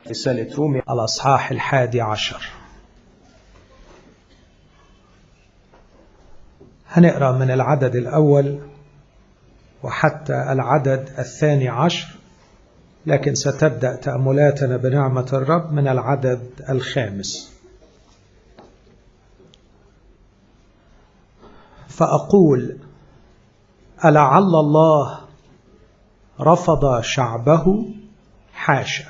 رسالة رومي الأصحاح الحادي عشر هنقرأ من العدد الأول وحتى العدد الثاني عشر لكن ستبدأ تأملاتنا بنعمة الرب من العدد الخامس فأقول ألعل الله رفض شعبه حاشا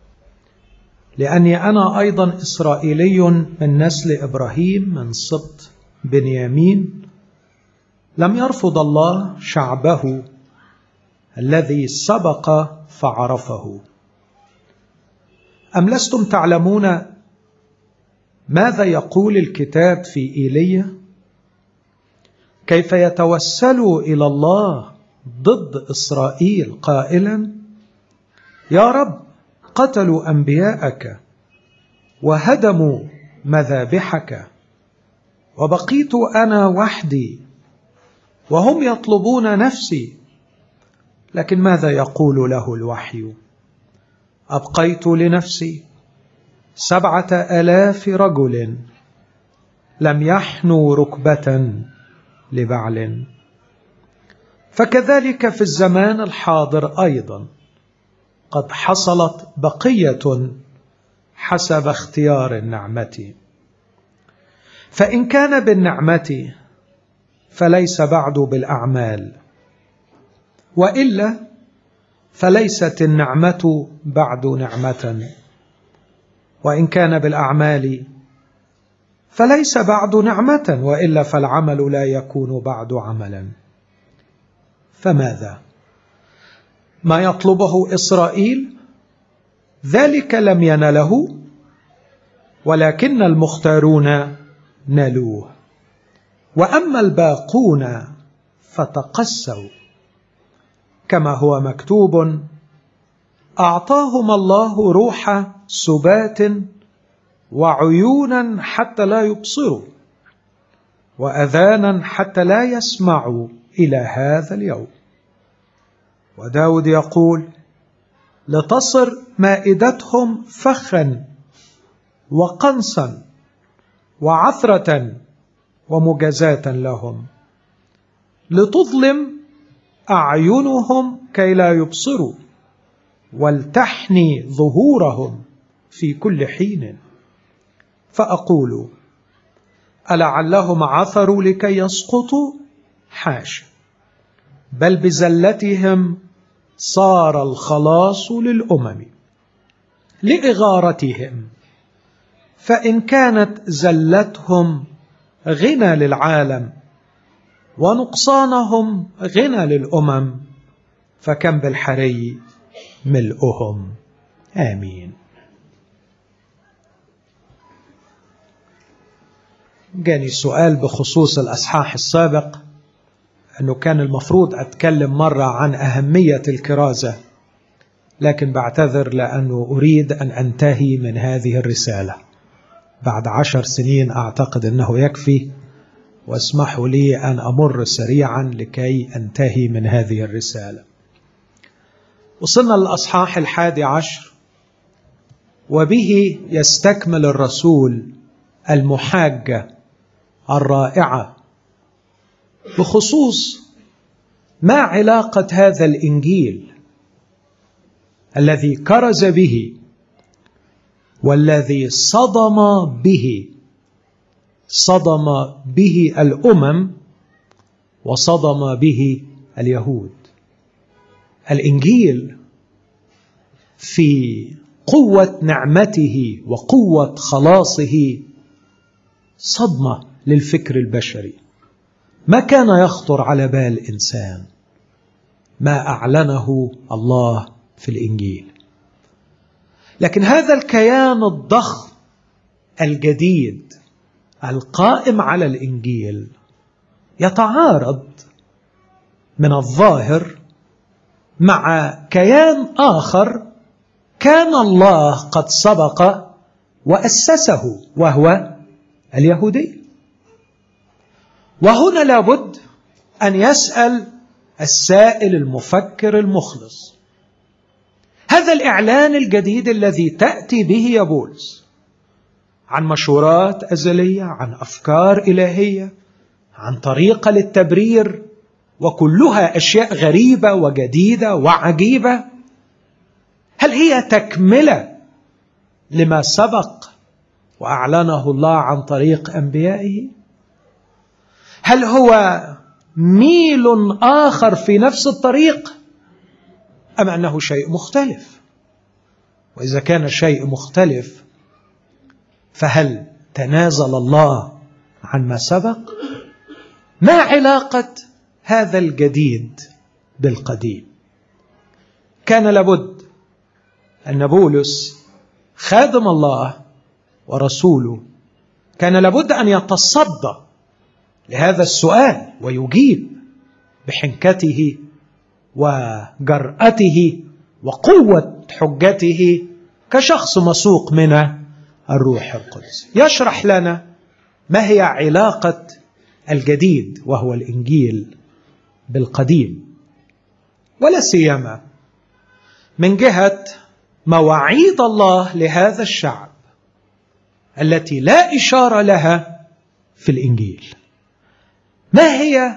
لأني أنا أيضا إسرائيلي من نسل إبراهيم من سبط بنيامين لم يرفض الله شعبه الذي سبق فعرفه أم لستم تعلمون ماذا يقول الكتاب في إيليا كيف يتوسل إلى الله ضد إسرائيل قائلا يا رب قتلوا أنبياءك وهدموا مذابحك وبقيت أنا وحدي وهم يطلبون نفسي لكن ماذا يقول له الوحي أبقيت لنفسي سبعة آلاف رجل لم يحنوا ركبة لبعل فكذلك في الزمان الحاضر أيضا قد حصلت بقية حسب اختيار النعمة فإن كان بالنعمة فليس بعد بالأعمال وإلا فليست النعمة بعد نعمة وإن كان بالأعمال فليس بعد نعمة وإلا فالعمل لا يكون بعد عملا فماذا؟ ما يطلبه إسرائيل ذلك لم ينله ولكن المختارون نالوه وأما الباقون فتقسوا كما هو مكتوب أعطاهم الله روح سبات وعيونا حتى لا يبصروا وأذانا حتى لا يسمعوا إلى هذا اليوم وداود يقول لتصر مائدتهم فخا وقنصا وعثرة ومجازاة لهم لتظلم أعينهم كي لا يبصروا ولتحني ظهورهم في كل حين فأقول ألعلهم عثروا لكي يسقطوا حاشا بل بزلتهم صار الخلاص للأمم لإغارتهم فإن كانت زلتهم غنى للعالم ونقصانهم غنى للأمم فكم بالحري ملؤهم آمين جاني سؤال بخصوص الأصحاح السابق أنه كان المفروض أتكلم مرة عن أهمية الكرازة لكن بعتذر لأنه أريد أن أنتهي من هذه الرسالة بعد عشر سنين أعتقد أنه يكفي واسمحوا لي أن أمر سريعا لكي أنتهي من هذه الرسالة وصلنا للأصحاح الحادي عشر وبه يستكمل الرسول المحاجة الرائعة بخصوص ما علاقة هذا الإنجيل الذي كرز به والذي صدم به صدم به الامم وصدم به اليهود الانجيل في قوه نعمته وقوه خلاصه صدمه للفكر البشري ما كان يخطر على بال انسان ما اعلنه الله في الانجيل لكن هذا الكيان الضخم الجديد القائم على الانجيل يتعارض من الظاهر مع كيان اخر كان الله قد سبق واسسه وهو اليهودي وهنا لابد ان يسال السائل المفكر المخلص هذا الإعلان الجديد الذي تأتي به يا بولس عن مشورات أزلية عن أفكار إلهية عن طريقة للتبرير وكلها أشياء غريبة وجديدة وعجيبة هل هي تكملة لما سبق وأعلنه الله عن طريق أنبيائه هل هو ميل آخر في نفس الطريق أم أنه شيء مختلف وإذا كان شيء مختلف فهل تنازل الله عن ما سبق ما علاقة هذا الجديد بالقديم كان لابد أن بولس خادم الله ورسوله كان لابد أن يتصدى لهذا السؤال ويجيب بحنكته وجرأته وقوة حجته كشخص مسوق من الروح القدس يشرح لنا ما هي علاقة الجديد وهو الإنجيل بالقديم ولا سيما من جهة مواعيد الله لهذا الشعب التي لا إشارة لها في الإنجيل ما هي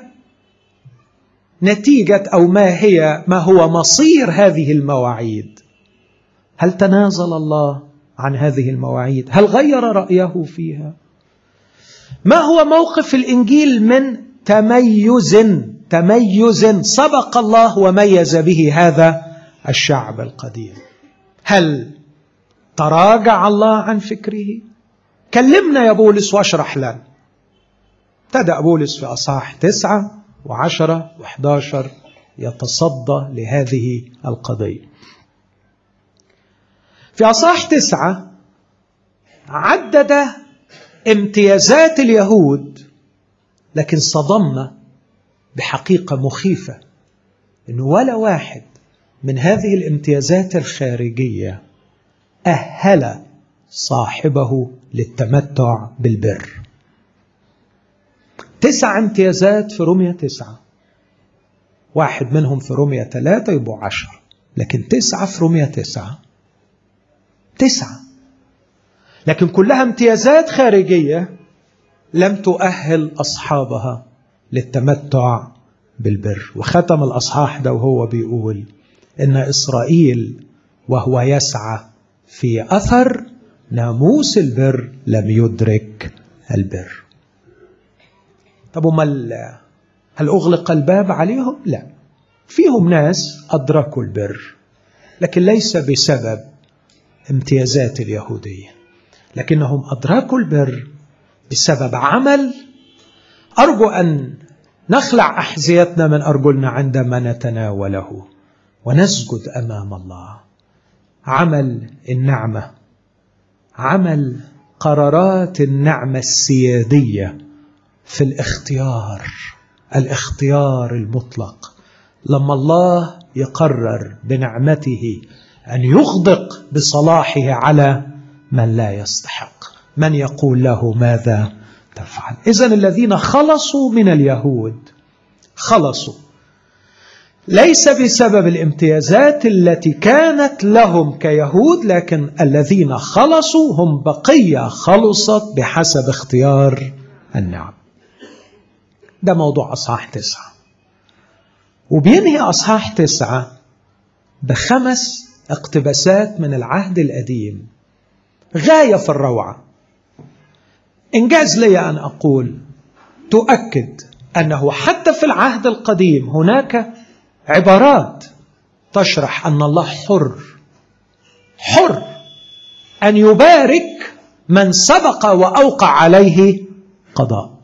نتيجة أو ما هي ما هو مصير هذه المواعيد هل تنازل الله عن هذه المواعيد هل غير رأيه فيها ما هو موقف الإنجيل من تميز تميز سبق الله وميز به هذا الشعب القديم هل تراجع الله عن فكره كلمنا يا بولس واشرح لنا ابتدأ بولس في أصحاح تسعة وعشرة وحداشر يتصدى لهذه القضية في أصحاح تسعة عدد امتيازات اليهود لكن صدمنا بحقيقة مخيفة أنه ولا واحد من هذه الامتيازات الخارجية أهل صاحبه للتمتع بالبر تسع امتيازات في رومية تسعة واحد منهم في رومية ثلاثة يبقوا عشر لكن تسعة في رومية تسعة تسعة لكن كلها امتيازات خارجية لم تؤهل أصحابها للتمتع بالبر وختم الأصحاح ده وهو بيقول إن إسرائيل وهو يسعى في أثر ناموس البر لم يدرك البر طب امال هل اغلق الباب عليهم لا فيهم ناس ادركوا البر لكن ليس بسبب امتيازات اليهوديه لكنهم ادركوا البر بسبب عمل ارجو ان نخلع احذيتنا من ارجلنا عندما نتناوله ونسجد امام الله عمل النعمه عمل قرارات النعمه السياديه في الاختيار الاختيار المطلق لما الله يقرر بنعمته ان يغدق بصلاحه على من لا يستحق من يقول له ماذا تفعل اذا الذين خلصوا من اليهود خلصوا ليس بسبب الامتيازات التي كانت لهم كيهود لكن الذين خلصوا هم بقيه خلصت بحسب اختيار النعم ده موضوع أصحاح تسعة وبينهي أصحاح تسعة بخمس اقتباسات من العهد القديم غاية في الروعة إنجاز لي أن أقول تؤكد أنه حتى في العهد القديم هناك عبارات تشرح أن الله حر حر أن يبارك من سبق وأوقع عليه قضاء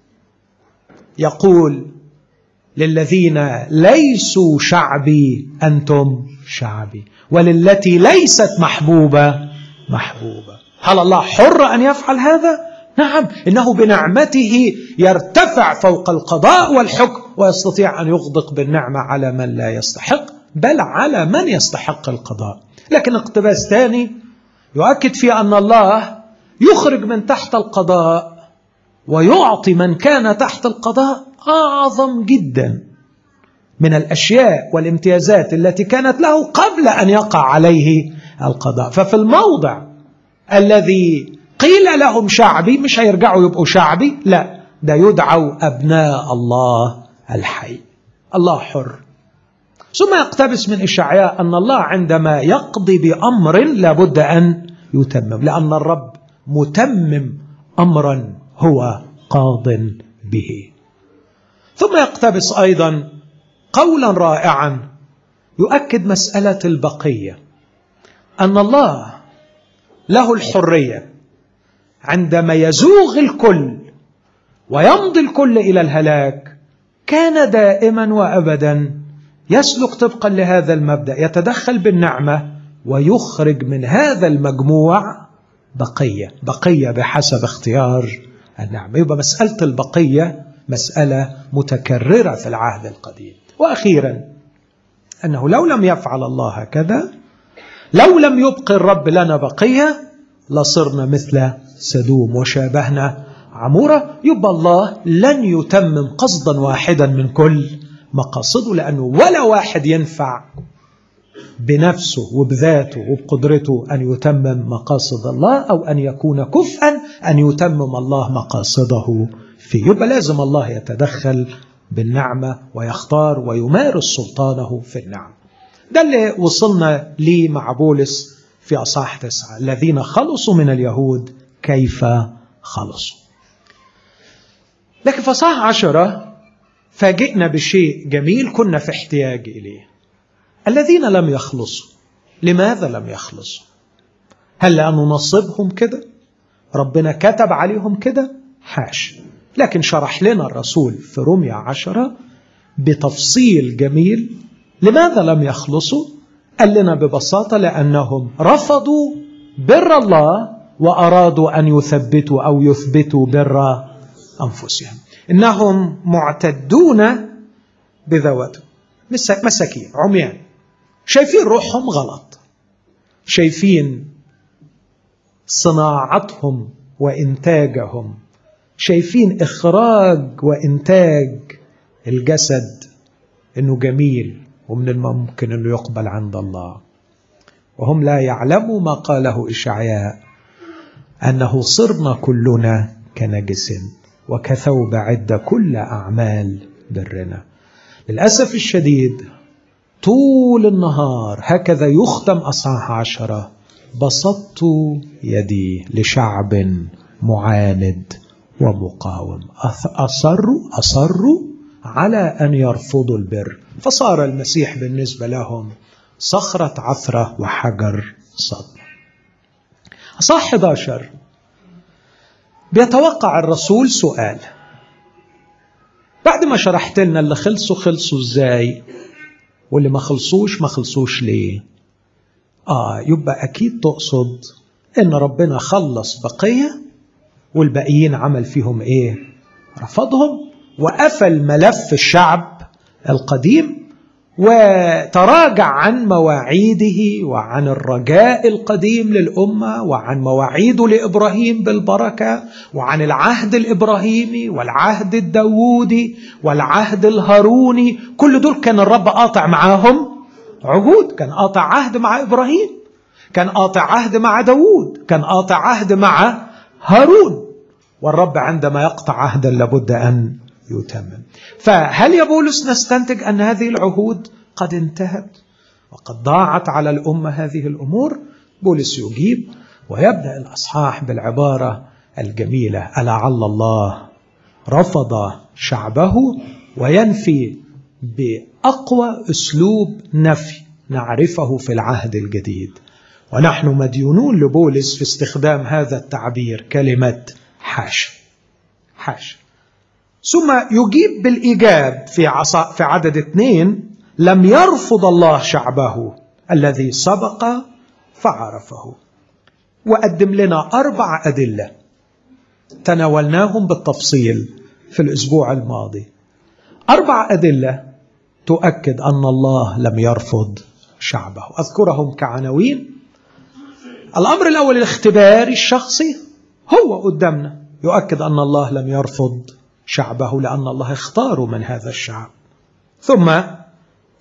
يقول للذين ليسوا شعبي انتم شعبي وللتي ليست محبوبه محبوبه هل الله حر ان يفعل هذا نعم انه بنعمته يرتفع فوق القضاء والحكم ويستطيع ان يغدق بالنعمه على من لا يستحق بل على من يستحق القضاء لكن اقتباس ثاني يؤكد في ان الله يخرج من تحت القضاء ويعطي من كان تحت القضاء اعظم جدا من الاشياء والامتيازات التي كانت له قبل ان يقع عليه القضاء ففي الموضع الذي قيل لهم شعبي مش هيرجعوا يبقوا شعبي لا ده يدعوا ابناء الله الحي الله حر ثم يقتبس من اشعياء ان الله عندما يقضي بامر لابد ان يتمم لان الرب متمم امرا هو قاض به ثم يقتبس ايضا قولا رائعا يؤكد مساله البقيه ان الله له الحريه عندما يزوغ الكل ويمضي الكل الى الهلاك كان دائما وابدا يسلك طبقا لهذا المبدا يتدخل بالنعمه ويخرج من هذا المجموع بقيه بقيه بحسب اختيار النعمه يبقى مساله البقيه مساله متكرره في العهد القديم واخيرا انه لو لم يفعل الله هكذا لو لم يبق الرب لنا بقيه لصرنا مثل سدوم وشابهنا عمورة يبقى الله لن يتمم قصدا واحدا من كل مقاصده لأنه ولا واحد ينفع بنفسه وبذاته وبقدرته أن يتمم مقاصد الله أو أن يكون كفءا أن يتمم الله مقاصده فيه يبقى لازم الله يتدخل بالنعمة ويختار ويمارس سلطانه في النعمة ده اللي وصلنا ليه مع بولس في أصحاح تسعة الذين خلصوا من اليهود كيف خلصوا لكن في أصحاح عشرة فاجئنا بشيء جميل كنا في احتياج إليه الذين لم يخلصوا لماذا لم يخلصوا هل لأنه نصبهم كده ربنا كتب عليهم كده حاش لكن شرح لنا الرسول في روميا عشرة بتفصيل جميل لماذا لم يخلصوا قال لنا ببساطة لأنهم رفضوا بر الله وأرادوا أن يثبتوا أو يثبتوا بر أنفسهم إنهم معتدون بذواتهم مساكين عميان شايفين روحهم غلط شايفين صناعتهم وإنتاجهم شايفين إخراج وإنتاج الجسد إنه جميل ومن الممكن أنه يقبل عند الله وهم لا يعلموا ما قاله إشعياء أنه صرنا كلنا كنجس وكثوب عد كل أعمال برنا للأسف الشديد طول النهار هكذا يختم أصحاح عشرة بسطت يدي لشعب معاند ومقاوم أصروا أصروا على أن يرفضوا البر فصار المسيح بالنسبة لهم صخرة عثرة وحجر صد أصح 11 بيتوقع الرسول سؤال بعد ما شرحت لنا اللي خلصوا خلصوا ازاي واللي ما خلصوش ما خلصوش ليه اه يبقى اكيد تقصد ان ربنا خلص بقيه والباقيين عمل فيهم ايه رفضهم وقفل ملف الشعب القديم وتراجع عن مواعيده وعن الرجاء القديم للامه وعن مواعيده لابراهيم بالبركه وعن العهد الابراهيمي والعهد الداوودي والعهد الهاروني كل دول كان الرب قاطع معاهم عهود كان قاطع عهد مع ابراهيم كان قاطع عهد مع داوود كان قاطع عهد مع هارون والرب عندما يقطع عهدا لابد ان يتمم فهل يا بولس نستنتج ان هذه العهود قد انتهت وقد ضاعت على الامه هذه الامور بولس يجيب ويبدا الاصحاح بالعباره الجميله ألعل الله رفض شعبه وينفي باقوى اسلوب نفي نعرفه في العهد الجديد ونحن مديونون لبولس في استخدام هذا التعبير كلمه حاشا حاشا ثم يجيب بالإيجاب في عصا في عدد اثنين لم يرفض الله شعبه الذي سبق فعرفه وقدم لنا أربع أدلة تناولناهم بالتفصيل في الأسبوع الماضي أربع أدلة تؤكد أن الله لم يرفض شعبه أذكرهم كعناوين الأمر الأول الاختبار الشخصي هو قدامنا يؤكد أن الله لم يرفض شعبه لأن الله اختاره من هذا الشعب ثم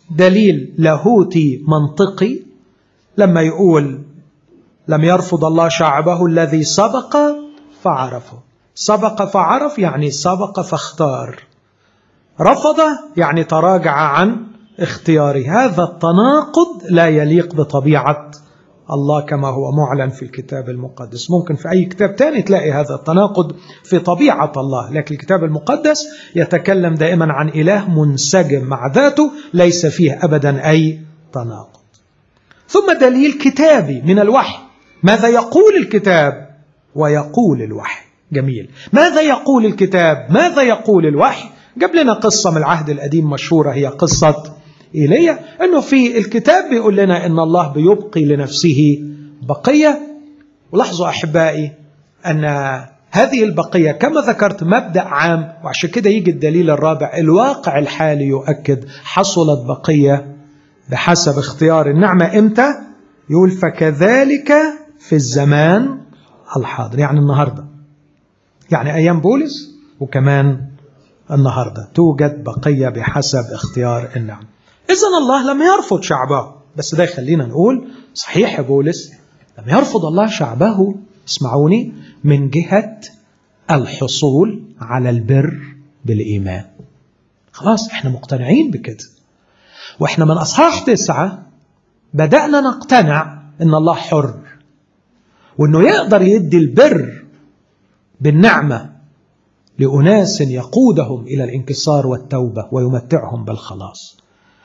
دليل لاهوتي منطقي لما يقول لم يرفض الله شعبه الذي سبق فعرفه سبق فعرف يعني سبق فاختار رفض يعني تراجع عن اختياره هذا التناقض لا يليق بطبيعة الله كما هو معلن في الكتاب المقدس ممكن في أي كتاب تاني تلاقي هذا التناقض في طبيعة الله لكن الكتاب المقدس يتكلم دائما عن إله منسجم مع ذاته ليس فيه أبدا أي تناقض ثم دليل كتابي من الوحي ماذا يقول الكتاب ويقول الوحي جميل ماذا يقول الكتاب ماذا يقول الوحي جاب لنا قصة من العهد القديم مشهورة هي قصة إيليا أنه في الكتاب بيقول لنا أن الله بيبقي لنفسه بقية ولاحظوا أحبائي أن هذه البقية كما ذكرت مبدأ عام وعشان كده يجي الدليل الرابع الواقع الحالي يؤكد حصلت بقية بحسب اختيار النعمة إمتى؟ يقول فكذلك في الزمان الحاضر يعني النهاردة يعني أيام بولس وكمان النهاردة توجد بقية بحسب اختيار النعمة إذا الله لم يرفض شعبه بس ده يخلينا نقول صحيح يا بولس لم يرفض الله شعبه اسمعوني من جهة الحصول على البر بالإيمان خلاص احنا مقتنعين بكده واحنا من أصحاح تسعة بدأنا نقتنع ان الله حر وانه يقدر يدي البر بالنعمة لأناس يقودهم إلى الانكسار والتوبة ويمتعهم بالخلاص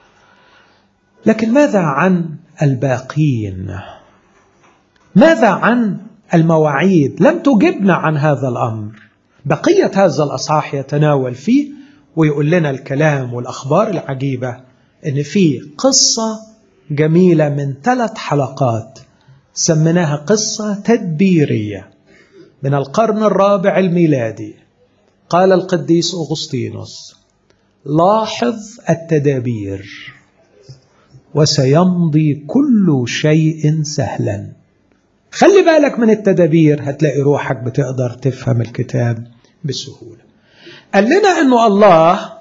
لكن ماذا عن الباقين ماذا عن المواعيد لم تجبنا عن هذا الأمر بقية هذا الأصحاح يتناول فيه ويقول لنا الكلام والأخبار العجيبة أن في قصة جميلة من ثلاث حلقات سميناها قصة تدبيرية من القرن الرابع الميلادي قال القديس أغسطينوس لاحظ التدابير وسيمضي كل شيء سهلا خلي بالك من التدابير هتلاقي روحك بتقدر تفهم الكتاب بسهولة قال لنا أنه الله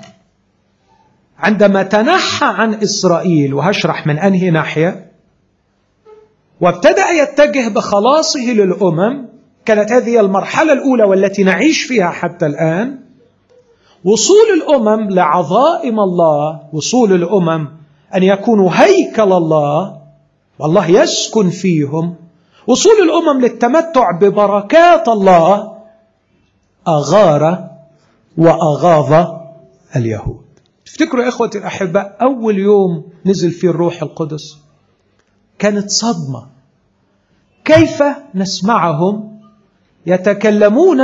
عندما تنحى عن إسرائيل وهشرح من أنهي ناحية وابتدأ يتجه بخلاصه للأمم كانت هذه المرحلة الأولى والتي نعيش فيها حتى الآن وصول الأمم لعظائم الله وصول الأمم أن يكونوا هيكل الله والله يسكن فيهم وصول الأمم للتمتع ببركات الله أغار وأغاظ اليهود تفتكروا يا إخوتي الأحباء أول يوم نزل فيه الروح القدس كانت صدمة كيف نسمعهم يتكلمون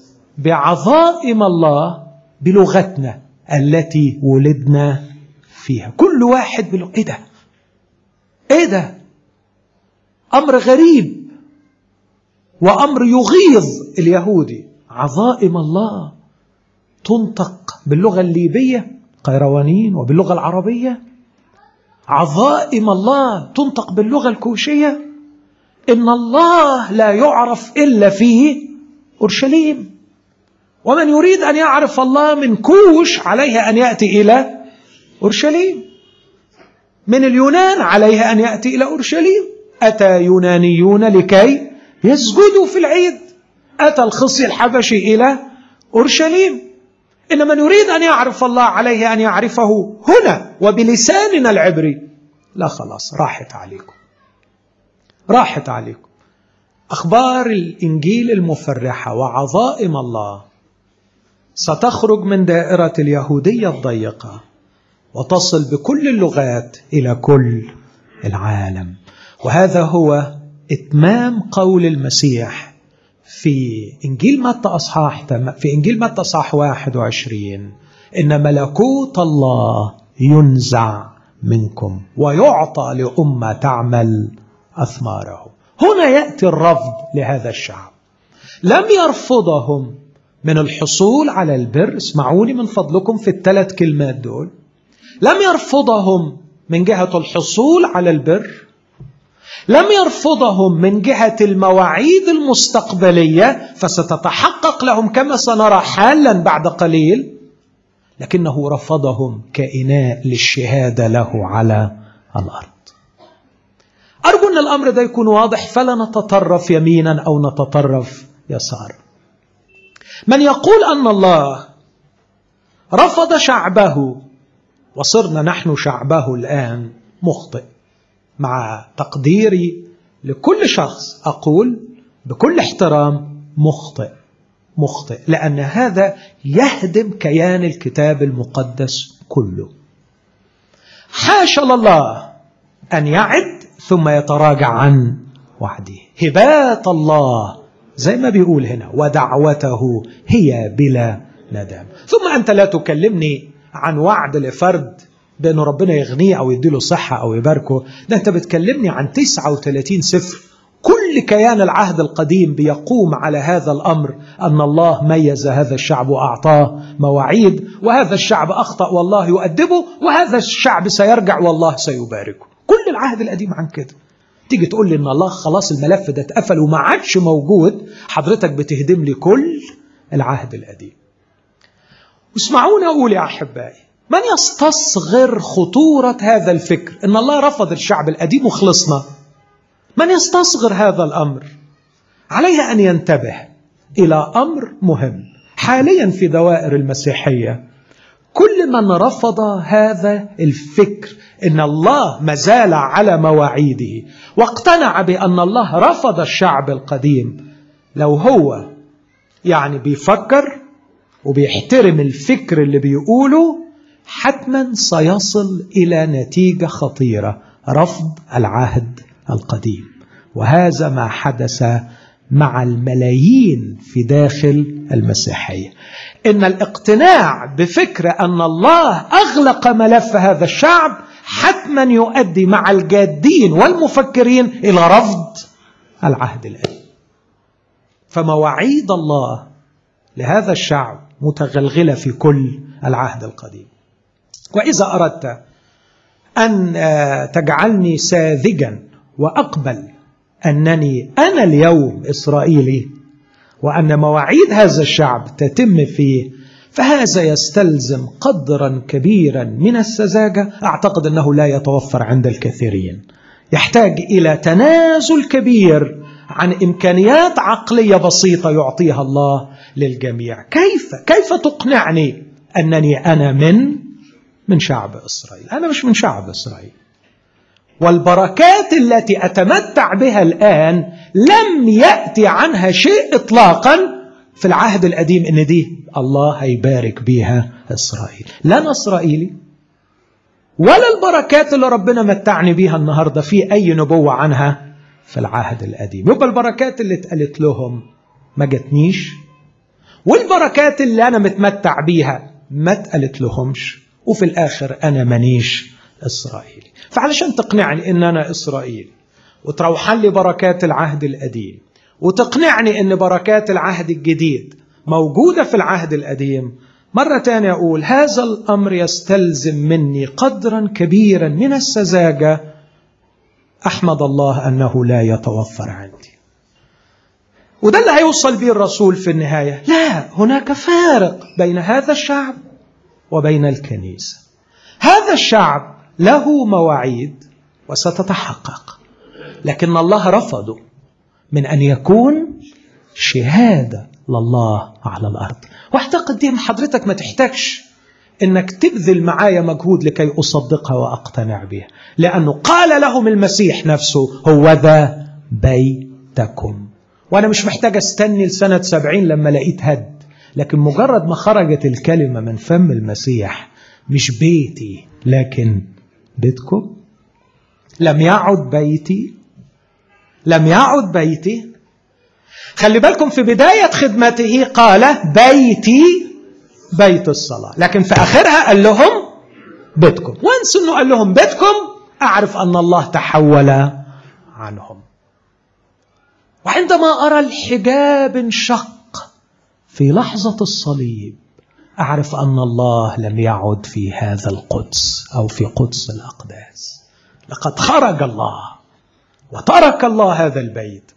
بعظائم الله بلغتنا التي ولدنا فيها كل واحد بيقول ايه ده ايه ده امر غريب وامر يغيظ اليهودي عظائم الله تنطق باللغه الليبيه قيروانيين وباللغه العربيه عظائم الله تنطق باللغه الكوشيه ان الله لا يعرف الا في اورشليم ومن يريد ان يعرف الله من كوش عليه ان ياتي الى أورشليم من اليونان عليه أن يأتي إلى أورشليم أتى يونانيون لكي يسجدوا في العيد أتى الخصي الحبشي إلى أورشليم إن من يريد أن يعرف الله عليه أن يعرفه هنا وبلساننا العبري لا خلاص راحت عليكم راحت عليكم أخبار الإنجيل المفرحة وعظائم الله ستخرج من دائرة اليهودية الضيقة وتصل بكل اللغات الى كل العالم وهذا هو اتمام قول المسيح في انجيل متى اصحاح في انجيل متى اصحاح 21 ان ملكوت الله ينزع منكم ويعطى لامه تعمل اثماره هنا ياتي الرفض لهذا الشعب لم يرفضهم من الحصول على البر اسمعوني من فضلكم في الثلاث كلمات دول لم يرفضهم من جهة الحصول على البر لم يرفضهم من جهة المواعيد المستقبلية فستتحقق لهم كما سنرى حالا بعد قليل لكنه رفضهم كإناء للشهادة له على الأرض أرجو أن الأمر ده يكون واضح فلا نتطرف يمينا أو نتطرف يسارا من يقول أن الله رفض شعبه وصرنا نحن شعبه الآن مخطئ مع تقديري لكل شخص أقول بكل احترام مخطئ مخطئ لأن هذا يهدم كيان الكتاب المقدس كله حاشا لله أن يعد ثم يتراجع عن وعده هبات الله زي ما بيقول هنا ودعوته هي بلا ندم ثم أنت لا تكلمني عن وعد لفرد بأنه ربنا يغنيه أو يديله صحة أو يباركه ده أنت بتكلمني عن 39 سفر كل كيان العهد القديم بيقوم على هذا الأمر أن الله ميز هذا الشعب وأعطاه مواعيد وهذا الشعب أخطأ والله يؤدبه وهذا الشعب سيرجع والله سيباركه كل العهد القديم عن كده تيجي تقول لي ان الله خلاص الملف ده اتقفل وما عادش موجود حضرتك بتهدم لي كل العهد القديم واسمعوني اقول يا احبائي من يستصغر خطورة هذا الفكر ان الله رفض الشعب القديم وخلصنا من يستصغر هذا الامر عليه ان ينتبه الى امر مهم حاليا في دوائر المسيحيه كل من رفض هذا الفكر ان الله ما زال على مواعيده واقتنع بان الله رفض الشعب القديم لو هو يعني بيفكر وبيحترم الفكر اللي بيقوله حتما سيصل الى نتيجه خطيره رفض العهد القديم وهذا ما حدث مع الملايين في داخل المسيحيه ان الاقتناع بفكره ان الله اغلق ملف هذا الشعب حتما يؤدي مع الجادين والمفكرين الى رفض العهد القديم فمواعيد الله لهذا الشعب متغلغله في كل العهد القديم واذا اردت ان تجعلني ساذجا واقبل انني انا اليوم اسرائيلي وان مواعيد هذا الشعب تتم فيه فهذا يستلزم قدرا كبيرا من السذاجه اعتقد انه لا يتوفر عند الكثيرين يحتاج الى تنازل كبير عن امكانيات عقليه بسيطه يعطيها الله للجميع كيف كيف تقنعني انني انا من من شعب اسرائيل انا مش من شعب اسرائيل والبركات التي اتمتع بها الان لم ياتي عنها شيء اطلاقا في العهد القديم ان دي الله هيبارك بيها اسرائيل لا انا اسرائيلي ولا البركات اللي ربنا متعني بيها النهارده في اي نبوه عنها في العهد القديم يبقى البركات اللي اتقالت لهم ما جتنيش والبركات اللي انا متمتع بيها ما اتقالت لهمش وفي الاخر انا مانيش اسرائيلي فعلشان تقنعني ان انا اسرائيلي وتروحن لي بركات العهد القديم وتقنعني ان بركات العهد الجديد موجوده في العهد القديم مرة تانية أقول هذا الأمر يستلزم مني قدرا كبيرا من السذاجة أحمد الله أنه لا يتوفر عندي وده اللي هيوصل به الرسول في النهاية لا هناك فارق بين هذا الشعب وبين الكنيسة هذا الشعب له مواعيد وستتحقق لكن الله رفضه من أن يكون شهادة لله على الأرض واعتقد دي حضرتك ما تحتاجش انك تبذل معايا مجهود لكي اصدقها واقتنع بها لانه قال لهم المسيح نفسه هو ذا بيتكم وانا مش محتاج استني لسنة سبعين لما لقيت هد لكن مجرد ما خرجت الكلمة من فم المسيح مش بيتي لكن بيتكم لم يعد بيتي لم يعد بيتي خلي بالكم في بداية خدمته قال بيتي بيت الصلاة لكن في آخرها قال لهم بيتكم وانس انه قال لهم بيتكم أعرف أن الله تحول عنهم وعندما أرى الحجاب انشق في لحظة الصليب أعرف أن الله لم يعد في هذا القدس أو في قدس الأقداس لقد خرج الله وترك الله هذا البيت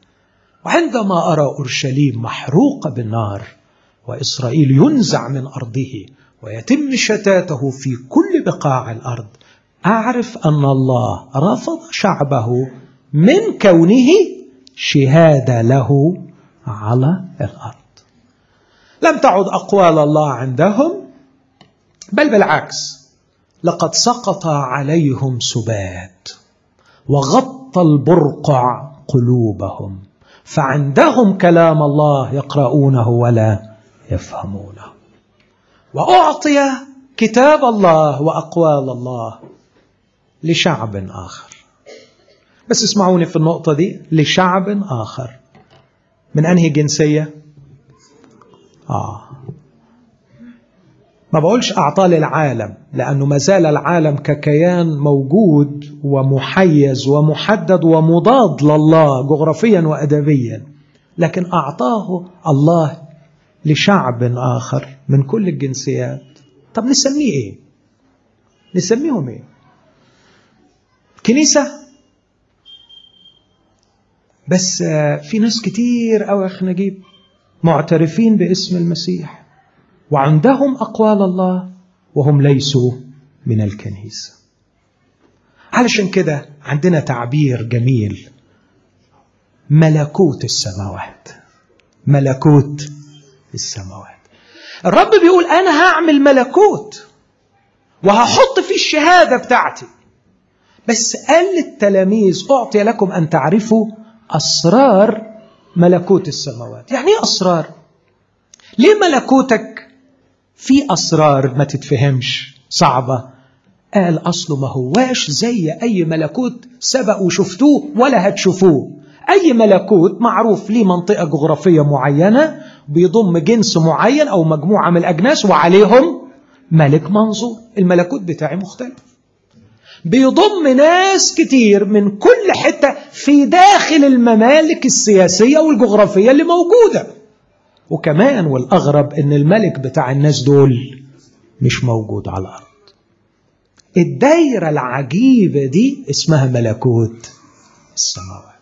وعندما أرى أورشليم محروقة بالنار وإسرائيل ينزع من أرضه ويتم شتاته في كل بقاع الارض اعرف ان الله رفض شعبه من كونه شهاده له على الارض لم تعد اقوال الله عندهم بل بالعكس لقد سقط عليهم سبات وغطى البرقع قلوبهم فعندهم كلام الله يقرؤونه ولا يفهمونه واعطي كتاب الله واقوال الله لشعب اخر بس اسمعوني في النقطه دي لشعب اخر من انهي جنسيه اه ما بقولش أعطاه للعالم لأنه ما زال العالم ككيان موجود ومحيز ومحدد ومضاد لله جغرافيا وأدبيا لكن أعطاه الله لشعب آخر من كل الجنسيات طب نسميه إيه؟ نسميهم إيه؟ كنيسة بس في ناس كتير أوي أخ نجيب معترفين باسم المسيح وعندهم اقوال الله وهم ليسوا من الكنيسه علشان كده عندنا تعبير جميل ملكوت السماوات ملكوت السماوات الرب بيقول انا هعمل ملكوت وهحط فيه الشهاده بتاعتي بس قال للتلاميذ اعطي لكم ان تعرفوا اسرار ملكوت السماوات يعني ايه اسرار ليه ملكوتك في اسرار ما تتفهمش صعبه قال اصله ما هواش زي اي ملكوت سبق وشفتوه ولا هتشوفوه اي ملكوت معروف ليه منطقه جغرافيه معينه بيضم جنس معين او مجموعه من الاجناس وعليهم ملك منظور الملكوت بتاعي مختلف بيضم ناس كتير من كل حته في داخل الممالك السياسيه والجغرافيه اللي موجوده وكمان والأغرب إن الملك بتاع الناس دول مش موجود على الأرض الدايرة العجيبة دي اسمها ملكوت السماوات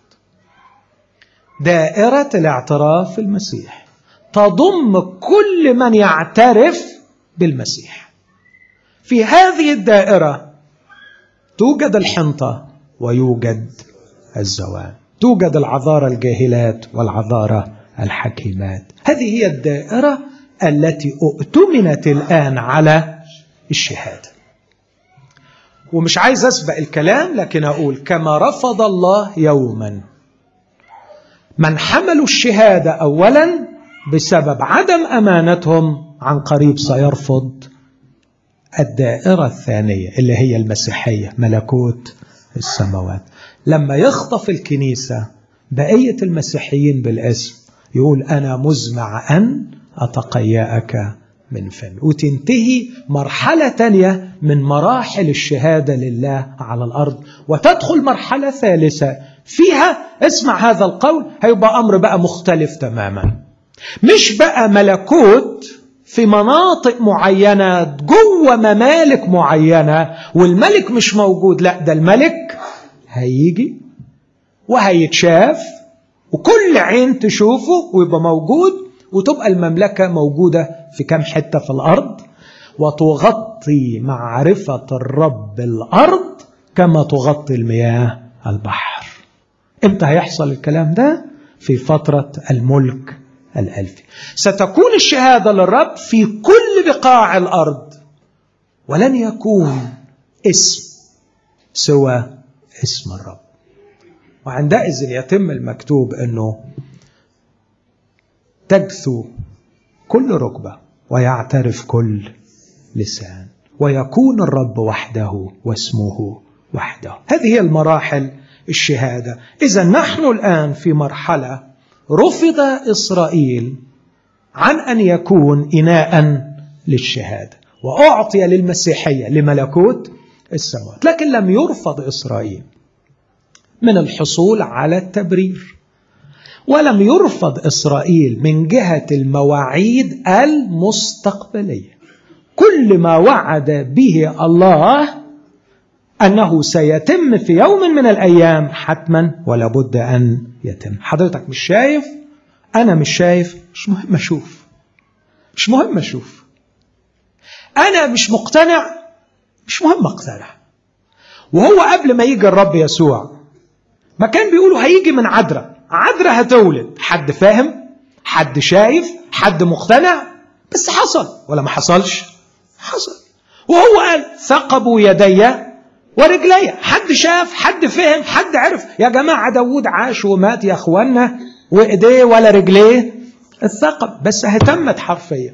دائرة الاعتراف في المسيح تضم كل من يعترف بالمسيح في هذه الدائرة توجد الحنطة ويوجد الزوال توجد العذارى الجاهلات والعذارى الحكيمات هذه هي الدائرة التي اؤتمنت الآن على الشهادة ومش عايز أسبق الكلام لكن أقول كما رفض الله يوما من حملوا الشهادة أولا بسبب عدم أمانتهم عن قريب سيرفض الدائرة الثانية اللي هي المسيحية ملكوت السماوات لما يخطف الكنيسة بقية المسيحيين بالاسم يقول أنا مزمع أن أتقيأك من فمي وتنتهي مرحلة تانية من مراحل الشهادة لله على الأرض وتدخل مرحلة ثالثة فيها اسمع هذا القول هيبقى أمر بقى مختلف تماما مش بقى ملكوت في مناطق معينة جوه ممالك معينة والملك مش موجود لا ده الملك هيجي وهيتشاف وكل عين تشوفه ويبقى موجود وتبقى المملكة موجودة في كم حتة في الأرض وتغطي معرفة الرب الأرض كما تغطي المياه البحر امتى هيحصل الكلام ده في فترة الملك الألفي ستكون الشهادة للرب في كل بقاع الأرض ولن يكون اسم سوى اسم الرب وعندئذ يتم المكتوب انه تجثو كل ركبه ويعترف كل لسان ويكون الرب وحده واسمه وحده هذه هي المراحل الشهاده اذا نحن الان في مرحله رفض اسرائيل عن ان يكون اناء للشهاده واعطي للمسيحيه لملكوت السماوات لكن لم يرفض اسرائيل من الحصول على التبرير ولم يرفض اسرائيل من جهه المواعيد المستقبليه كل ما وعد به الله انه سيتم في يوم من الايام حتما ولا بد ان يتم حضرتك مش شايف انا مش شايف مش مهم اشوف مش مهم اشوف انا مش مقتنع مش مهم اقتنع وهو قبل ما يجي الرب يسوع ما كان بيقولوا هيجي من عذراء عذراء هتولد حد فاهم حد شايف حد مقتنع بس حصل ولا ما حصلش حصل وهو قال ثقبوا يدي ورجلي حد شاف حد فهم حد عرف يا جماعة داود عاش ومات يا اخوانا وايديه ولا رجليه الثقب بس اهتمت حرفيا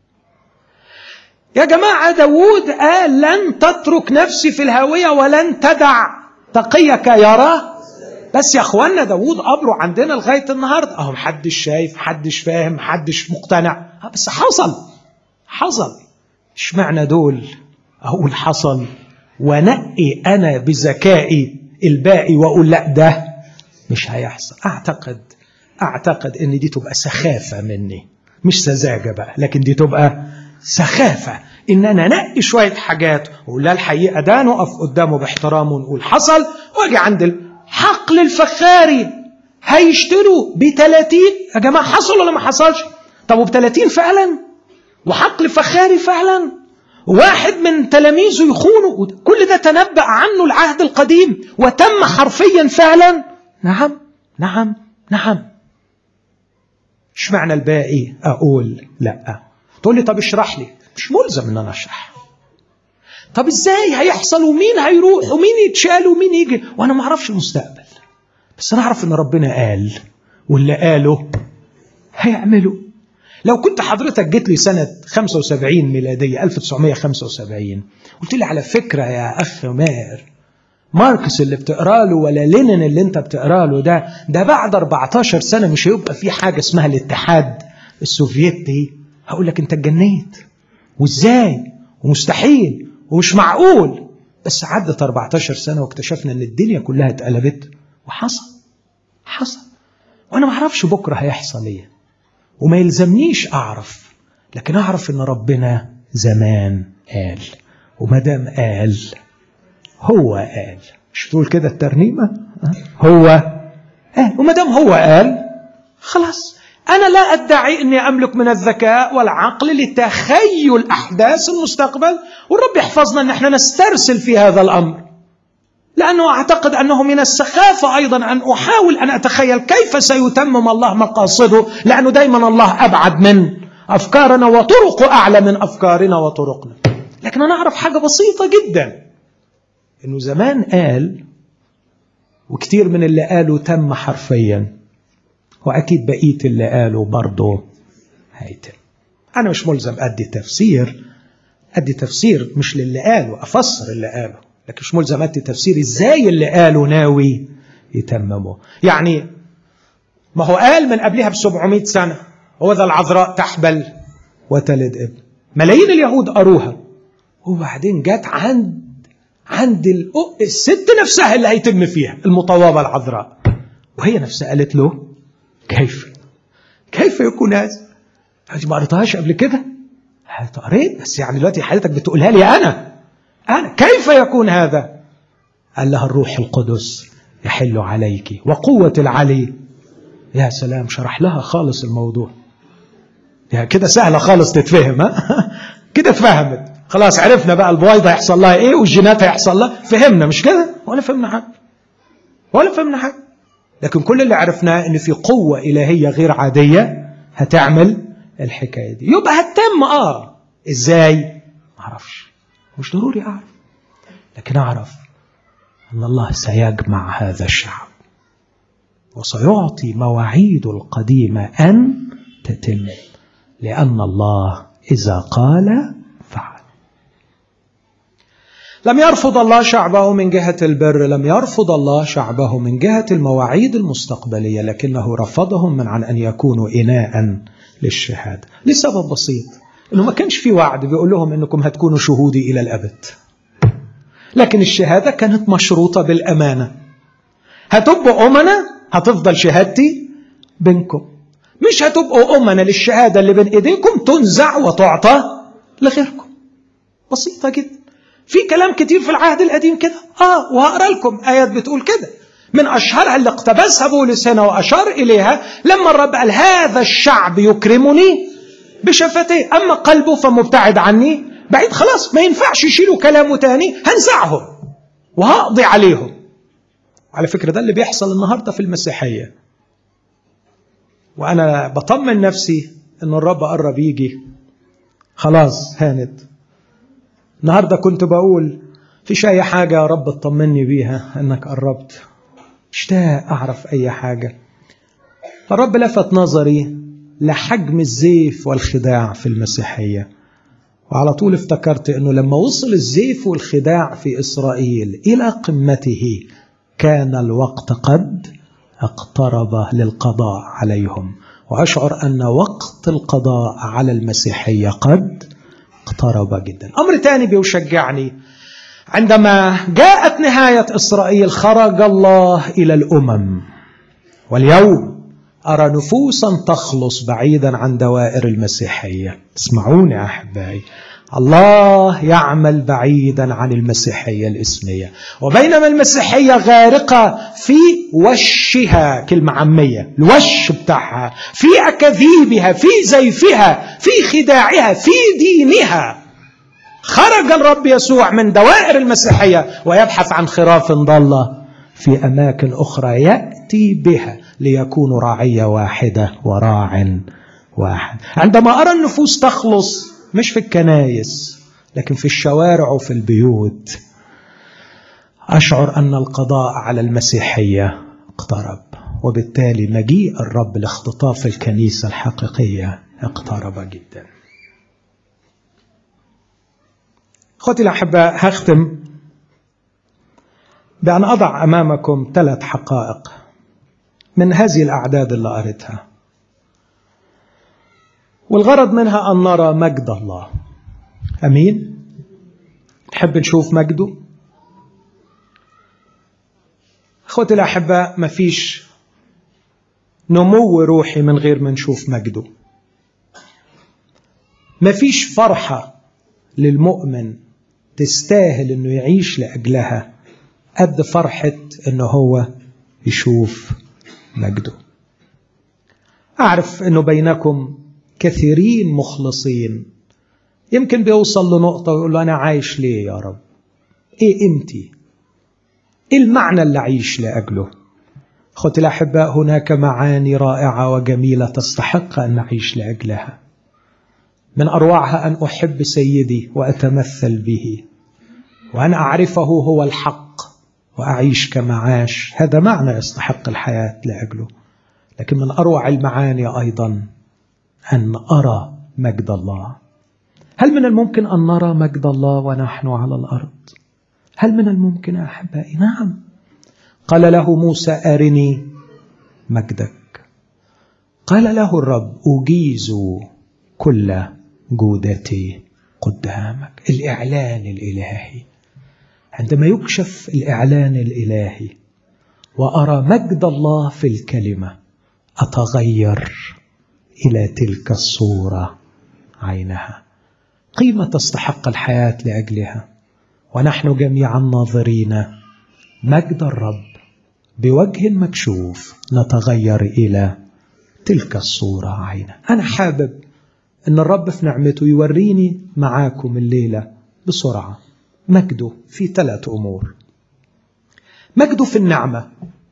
يا جماعة داود قال لن تترك نفسي في الهاوية ولن تدع تقيك يراه بس يا اخوانا داود قبره عندنا لغاية النهاردة اهو محدش شايف محدش فاهم محدش مقتنع بس حصل حصل اشمعنى دول اقول حصل ونقي انا بذكائي الباقي واقول لا ده مش هيحصل اعتقد اعتقد ان دي تبقى سخافه مني مش سذاجه بقى لكن دي تبقى سخافه ان انا انقي شويه حاجات واقول لا الحقيقه ده نقف قدامه باحترام ونقول حصل واجي عند الحقل الفخاري هيشتروا ب 30 يا جماعه حصل ولا ما حصلش؟ طب وب 30 فعلا؟ وحقل فخاري فعلا؟ واحد من تلاميذه يخونه كل ده تنبأ عنه العهد القديم وتم حرفيا فعلا نعم نعم نعم ايش معنى الباقي اقول لا تقول لي طب اشرح لي مش ملزم ان انا اشرح طب ازاي هيحصل ومين هيروح ومين يتشال ومين يجي وانا ما اعرفش المستقبل بس انا اعرف ان ربنا قال واللي قاله هيعمله لو كنت حضرتك جيت لي سنة 75 ميلادية 1975 قلت لي على فكرة يا أخ ماهر ماركس اللي بتقرا له ولا لينين اللي انت بتقرا له ده ده بعد 14 سنة مش هيبقى في حاجة اسمها الاتحاد السوفيتي هقول لك انت اتجنيت وازاي ومستحيل ومش معقول بس عدت 14 سنة واكتشفنا ان الدنيا كلها اتقلبت وحصل حصل وانا ما اعرفش بكره هيحصل ايه وما يلزمنيش اعرف لكن اعرف ان ربنا زمان قال وما دام قال هو قال مش تقول كده الترنيمه هو قال وما دام هو قال خلاص انا لا ادعي اني املك من الذكاء والعقل لتخيل احداث المستقبل والرب يحفظنا ان احنا نسترسل في هذا الامر لأنه أعتقد أنه من السخافة أيضا أن أحاول أن أتخيل كيف سيتمم الله مقاصده لأنه دايما الله أبعد من أفكارنا وطرقه أعلى من أفكارنا وطرقنا لكن أنا أعرف حاجة بسيطة جدا أنه زمان قال وكتير من اللي قالوا تم حرفيا وأكيد بقية اللي قالوا برضه هيتم أنا مش ملزم أدي تفسير أدي تفسير مش للي قاله أفسر اللي قاله لكن مش ملزم ادي تفسير ازاي اللي قاله ناوي يتممه يعني ما هو قال من قبلها ب 700 سنه هو ذا العذراء تحبل وتلد ابن ملايين اليهود قروها وبعدين جت عند عند الست نفسها اللي هيتم فيها المطوبه العذراء وهي نفسها قالت له كيف كيف يكون هذا؟ ما قريتهاش قبل كده؟ قريت بس يعني دلوقتي حضرتك بتقولها لي انا أنا كيف يكون هذا قال لها الروح القدس يحل عليك وقوة العلي يا سلام شرح لها خالص الموضوع يا كده سهلة خالص تتفهم ها كده اتفهمت خلاص عرفنا بقى البويضة هيحصل لها ايه والجينات هيحصل لها فهمنا مش كده ولا فهمنا حاجة ولا فهمنا حاجة لكن كل اللي عرفناه ان في قوة إلهية غير عادية هتعمل الحكاية دي يبقى هتتم اه ازاي معرفش مش ضروري أعرف لكن أعرف أن الله سيجمع هذا الشعب وسيعطي مواعيد القديمة أن تتم لأن الله إذا قال فعل لم يرفض الله شعبه من جهة البر لم يرفض الله شعبه من جهة المواعيد المستقبلية لكنه رفضهم من عن أن يكونوا إناء للشهادة لسبب بسيط انه ما كانش في وعد بيقول لهم انكم هتكونوا شهودي الى الابد لكن الشهاده كانت مشروطه بالامانه هتبقوا امنا هتفضل شهادتي بينكم مش هتبقوا امنا للشهاده اللي بين ايديكم تنزع وتعطى لغيركم بسيطه جدا في كلام كتير في العهد القديم كده اه وهقرا لكم ايات بتقول كده من اشهرها اللي اقتبسها بولس هنا واشار اليها لما الرب قال هذا الشعب يكرمني بشفتيه أما قلبه فمبتعد عني بعيد خلاص ما ينفعش يشيلوا كلامه تاني هنزعهم وهقضي عليهم على فكرة ده اللي بيحصل النهاردة في المسيحية وأنا بطمن نفسي إن الرب قرب يجي خلاص هانت النهاردة كنت بقول فيش أي حاجة يا رب تطمني بيها إنك قربت مشتاق أعرف أي حاجة فالرب لفت نظري لحجم الزيف والخداع في المسيحية وعلى طول افتكرت أنه لما وصل الزيف والخداع في إسرائيل إلى قمته كان الوقت قد اقترب للقضاء عليهم وأشعر أن وقت القضاء على المسيحية قد اقترب جدا أمر ثاني بيشجعني عندما جاءت نهاية إسرائيل خرج الله إلى الأمم واليوم أرى نفوسا تخلص بعيدا عن دوائر المسيحية اسمعوني أحبائي الله يعمل بعيدا عن المسيحية الإسمية وبينما المسيحية غارقة في وشها كلمة عامية الوش بتاعها في أكاذيبها في زيفها في خداعها في دينها خرج الرب يسوع من دوائر المسيحية ويبحث عن خراف ضالة في أماكن أخرى يأتي بها ليكونوا راعية واحدة وراع واحد عندما أرى النفوس تخلص مش في الكنايس لكن في الشوارع وفي البيوت أشعر أن القضاء على المسيحية اقترب وبالتالي مجيء الرب لاختطاف الكنيسة الحقيقية اقترب جدا اخوتي الاحباء هختم بان اضع امامكم ثلاث حقائق من هذه الاعداد اللي قريتها والغرض منها ان نرى مجد الله امين نحب نشوف مجده اخوتي الاحباء مفيش نمو روحي من غير ما نشوف مجده مفيش فرحه للمؤمن تستاهل انه يعيش لاجلها قد فرحه انه هو يشوف مجده اعرف انه بينكم كثيرين مخلصين يمكن بيوصل لنقطه ويقول له انا عايش ليه يا رب ايه قيمتي ايه المعنى اللي اعيش لاجله اخوتي الاحباء هناك معاني رائعه وجميله تستحق ان نعيش لاجلها من اروعها ان احب سيدي واتمثل به وان اعرفه هو الحق واعيش كما عاش هذا معنى يستحق الحياه لاجله لكن من اروع المعاني ايضا ان ارى مجد الله هل من الممكن ان نرى مجد الله ونحن على الارض هل من الممكن يا احبائي نعم قال له موسى ارني مجدك قال له الرب اجيز كل جودتي قدامك الإعلان الإلهي عندما يكشف الإعلان الإلهي وأرى مجد الله في الكلمة أتغير إلى تلك الصورة عينها قيمة تستحق الحياة لأجلها ونحن جميعا ناظرين مجد الرب بوجه مكشوف نتغير إلى تلك الصورة عينها أنا حابب ان الرب في نعمته يوريني معاكم الليله بسرعه مجده في ثلاث امور مجده في النعمه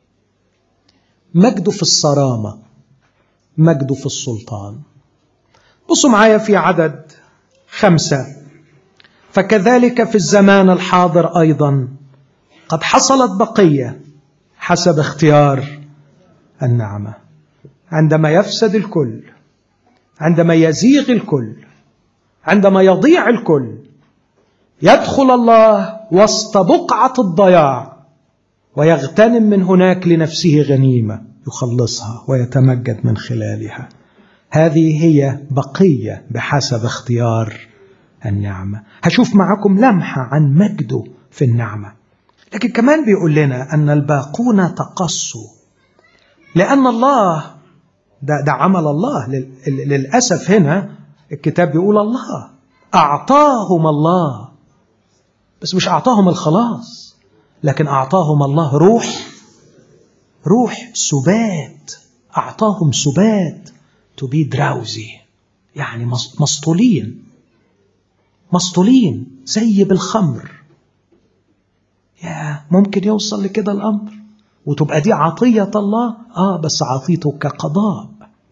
مجده في الصرامه مجده في السلطان بصوا معايا في عدد خمسه فكذلك في الزمان الحاضر ايضا قد حصلت بقيه حسب اختيار النعمه عندما يفسد الكل عندما يزيغ الكل عندما يضيع الكل يدخل الله وسط بقعة الضياع ويغتنم من هناك لنفسه غنيمة يخلصها ويتمجد من خلالها هذه هي بقية بحسب اختيار النعمة هشوف معكم لمحة عن مجده في النعمة لكن كمان بيقول لنا أن الباقون تقصوا لأن الله ده, ده عمل الله للأسف هنا الكتاب بيقول الله أعطاهم الله بس مش أعطاهم الخلاص لكن أعطاهم الله روح روح سبات أعطاهم سبات to be drowsy يعني مسطولين مسطولين زي بالخمر يا ممكن يوصل لكده الأمر وتبقى دي عطية الله آه بس عطيته كقضاء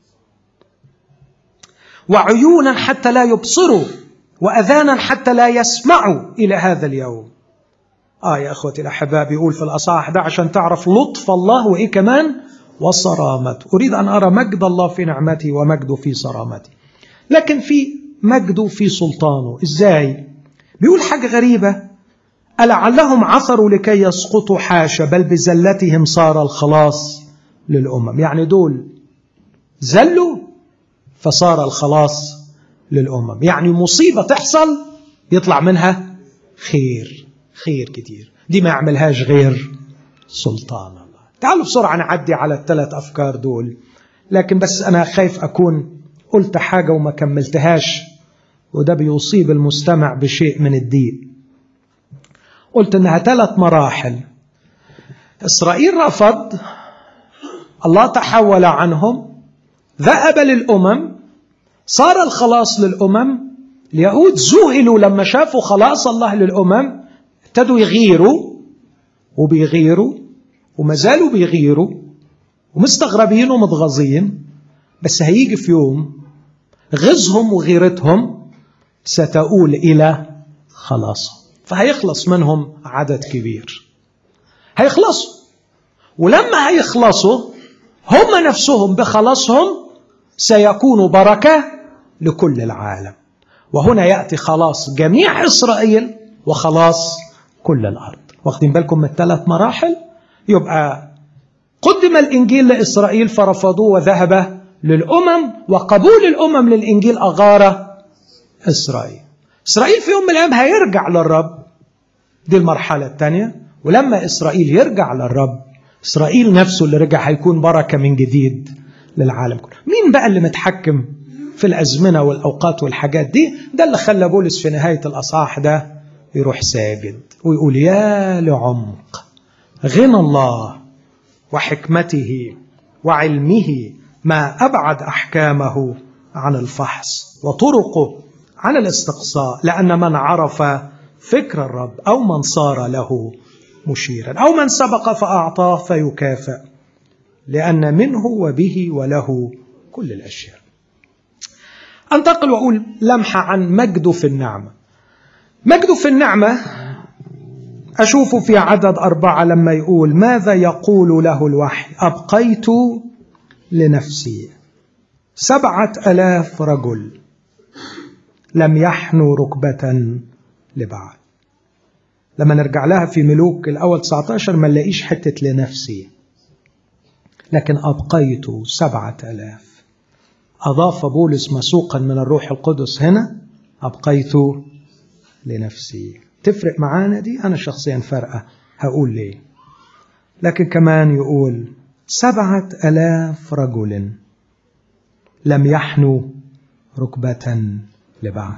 وعيونا حتى لا يبصروا وأذانا حتى لا يسمعوا إلى هذا اليوم آه يا أخوتي الأحباء بيقول في الأصحاح ده عشان تعرف لطف الله وإيه كمان وصرامته أريد أن أرى مجد الله في نعمته ومجده في صرامته لكن في مجده في سلطانه إزاي بيقول حاجة غريبة ألعلهم عثروا لكي يسقطوا حاشا بل بزلتهم صار الخلاص للأمم يعني دول زلوا فصار الخلاص للأمم يعني مصيبة تحصل يطلع منها خير خير كتير دي ما يعملهاش غير سلطان الله تعالوا بسرعة نعدي على الثلاث أفكار دول لكن بس أنا خايف أكون قلت حاجة وما كملتهاش وده بيصيب المستمع بشيء من الدين قلت إنها ثلاث مراحل إسرائيل رفض الله تحول عنهم ذهب للأمم صار الخلاص للأمم اليهود ذهلوا لما شافوا خلاص الله للأمم ابتدوا يغيروا وبيغيروا وما زالوا بيغيروا ومستغربين ومتغاظين بس هيجي في يوم غزهم وغيرتهم ستؤول إلى خلاصهم فهيخلص منهم عدد كبير هيخلصوا ولما هيخلصوا هم نفسهم بخلاصهم سيكون بركة لكل العالم وهنا يأتي خلاص جميع إسرائيل وخلاص كل الأرض واخدين بالكم من الثلاث مراحل يبقى قدم الإنجيل لإسرائيل فرفضوه وذهب للأمم وقبول الأمم للإنجيل أغار إسرائيل إسرائيل في يوم من الأيام هيرجع للرب دي المرحلة الثانية ولما إسرائيل يرجع للرب إسرائيل نفسه اللي رجع هيكون بركة من جديد للعالم كله مين بقى اللي متحكم في الأزمنة والأوقات والحاجات دي ده اللي خلى بولس في نهاية الأصحاح ده يروح ساجد ويقول يا لعمق غنى الله وحكمته وعلمه ما أبعد أحكامه عن الفحص وطرقه عن الاستقصاء لأن من عرف فكر الرب أو من صار له مشيرا أو من سبق فأعطاه فيكافئ لأن منه وبه وله كل الأشياء أنتقل وأقول لمحة عن مجده في النعمة مجده في النعمة أشوف في عدد أربعة لما يقول ماذا يقول له الوحي أبقيت لنفسي سبعة ألاف رجل لم يحنوا ركبة لبعض لما نرجع لها في ملوك الأول 19 ما نلاقيش حتة لنفسي لكن أبقيت سبعة ألاف أضاف بولس مسوقا من الروح القدس هنا أبقيت لنفسي تفرق معانا دي أنا شخصيا فرقة هقول ليه لكن كمان يقول سبعة ألاف رجل لم يحنوا ركبة لبعض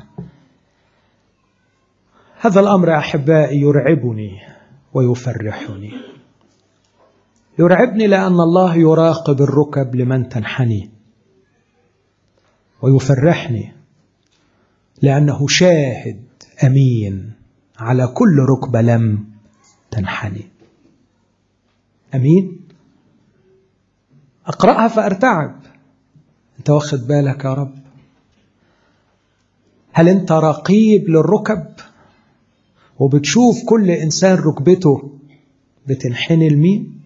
هذا الأمر أحبائي يرعبني ويفرحني يرعبني لأن الله يراقب الركب لمن تنحني ويفرحني لأنه شاهد أمين على كل ركبة لم تنحني أمين أقرأها فأرتعب أنت واخد بالك يا رب هل أنت رقيب للركب وبتشوف كل إنسان ركبته بتنحني لمين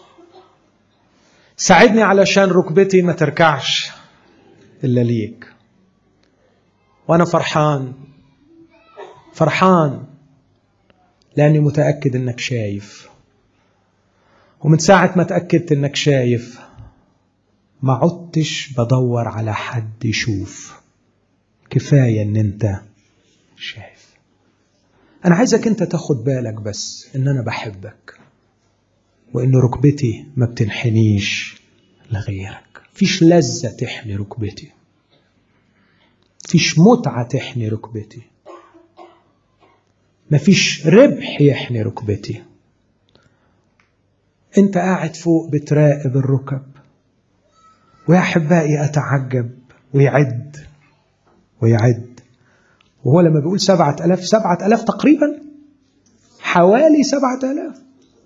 ساعدني علشان ركبتي ما تركعش إلا ليك وأنا فرحان فرحان لأني متأكد إنك شايف ومن ساعة ما تأكدت إنك شايف ما عدتش بدور على حد يشوف كفاية إن أنت شايف أنا عايزك أنت تاخد بالك بس إن أنا بحبك وإن ركبتي ما بتنحنيش لغيرك فيش لذة تحني ركبتي فيش متعة تحني ركبتي مفيش ربح يحني ركبتي انت قاعد فوق بتراقب الركب ويا احبائي اتعجب ويعد ويعد وهو لما بيقول سبعة ألاف سبعة ألاف تقريبا حوالي سبعة ألاف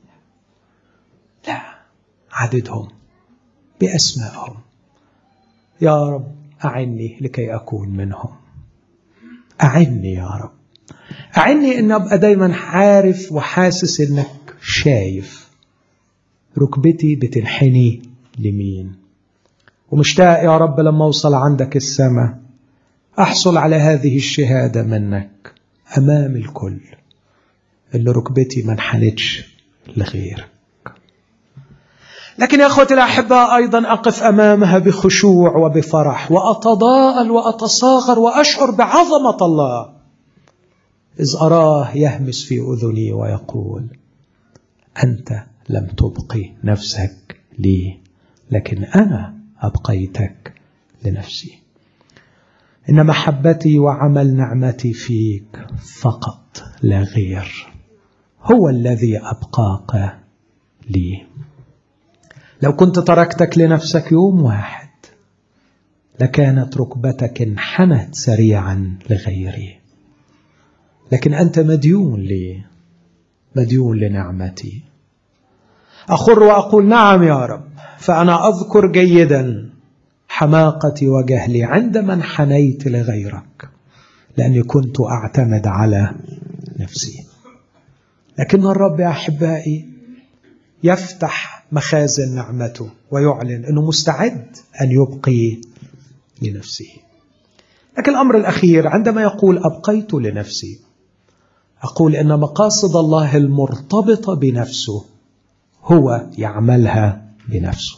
لا عددهم بأسمائهم يا رب أعني لكي أكون منهم أعني يا رب أعني أن أبقى دايما عارف وحاسس أنك شايف ركبتي بتنحني لمين ومشتاق يا رب لما أوصل عندك السماء أحصل على هذه الشهادة منك أمام الكل اللي ركبتي ما انحنتش لغيرك لكن يا أخوتي الأحباء أيضا أقف أمامها بخشوع وبفرح وأتضاءل وأتصاغر وأشعر بعظمة الله إذ أراه يهمس في أذني ويقول أنت لم تبقي نفسك لي لكن أنا أبقيتك لنفسي إن محبتي وعمل نعمتي فيك فقط لا غير هو الذي أبقاك لي لو كنت تركتك لنفسك يوم واحد لكانت ركبتك انحنت سريعا لغيري لكن أنت مديون لي مديون لنعمتي أخر وأقول نعم يا رب فأنا أذكر جيدا حماقتي وجهلي عندما انحنيت لغيرك لأني كنت أعتمد على نفسي لكن الرب يا أحبائي يفتح مخازن نعمته ويعلن أنه مستعد أن يبقي لنفسه لكن الأمر الأخير عندما يقول أبقيت لنفسي أقول إن مقاصد الله المرتبطة بنفسه هو يعملها بنفسه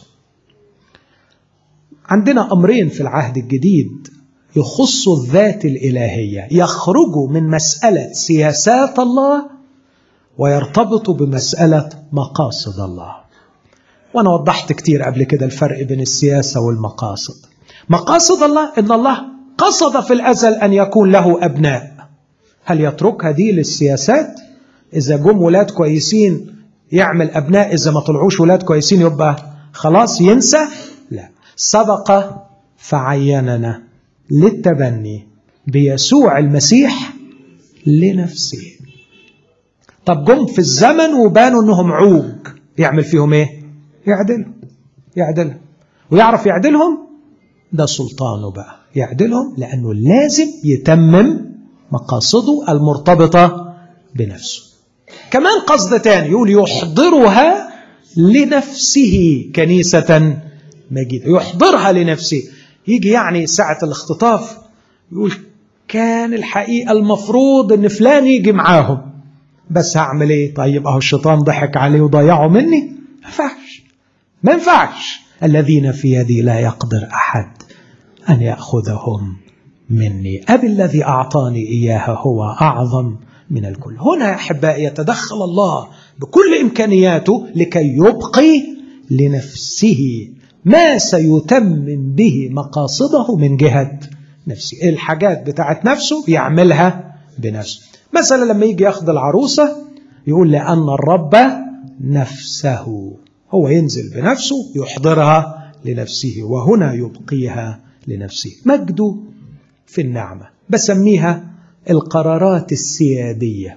عندنا أمرين في العهد الجديد يخصوا الذات الإلهية يخرجوا من مسألة سياسات الله ويرتبطوا بمسألة مقاصد الله وأنا وضحت كتير قبل كده الفرق بين السياسة والمقاصد مقاصد الله إن الله قصد في الأزل أن يكون له أبناء هل يتركها دي للسياسات إذا جم ولاد كويسين يعمل أبناء إذا ما طلعوش ولاد كويسين يبقى خلاص ينسى لا سبق فعيننا للتبني بيسوع المسيح لنفسه طب جم في الزمن وبانوا انهم عوج يعمل فيهم ايه يعدلهم يعدلهم ويعرف يعدلهم ده سلطانه بقى يعدلهم لانه لازم يتمم مقاصده المرتبطه بنفسه كمان قصد تاني يقول يحضرها لنفسه كنيسة مجيدة يحضرها لنفسه يجي يعني ساعة الاختطاف يقول كان الحقيقة المفروض ان فلان يجي معاهم بس هعمل ايه طيب اهو الشيطان ضحك عليه وضيعه مني ما ينفعش ما ينفعش الذين في يدي لا يقدر احد ان ياخذهم مني ابي الذي اعطاني اياها هو اعظم من الكل هنا يا احبائي يتدخل الله بكل امكانياته لكي يبقي لنفسه ما سيتمم به مقاصده من جهه نفسه الحاجات بتاعت نفسه يعملها بنفسه مثلا لما يجي ياخد العروسه يقول لان الرب نفسه هو ينزل بنفسه يحضرها لنفسه وهنا يبقيها لنفسه مجده في النعمه بسميها القرارات السياديه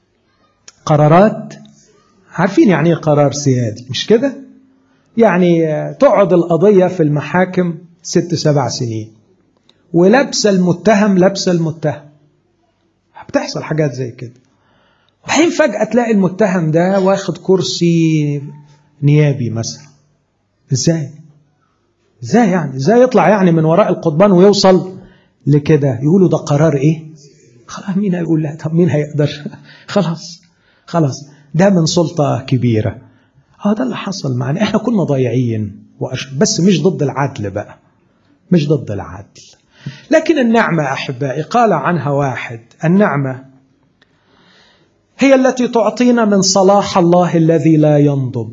قرارات عارفين يعني ايه قرار سيادي مش كده يعني تقعد القضيه في المحاكم ست سبع سنين ولابسه المتهم لابسه المتهم بتحصل حاجات زي كده وبعدين فجأة تلاقي المتهم ده واخد كرسي نيابي مثلا ازاي؟ ازاي يعني؟ ازاي يطلع يعني من وراء القضبان ويوصل لكده؟ يقولوا ده قرار ايه؟ خلاص مين هيقول لا طب مين هيقدر؟ خلاص خلاص ده من سلطة كبيرة. اه ده اللي حصل معنا احنا كنا ضايعين وأش... بس مش ضد العدل بقى. مش ضد العدل. لكن النعمة أحبائي قال عنها واحد النعمة هي التي تعطينا من صلاح الله الذي لا ينضب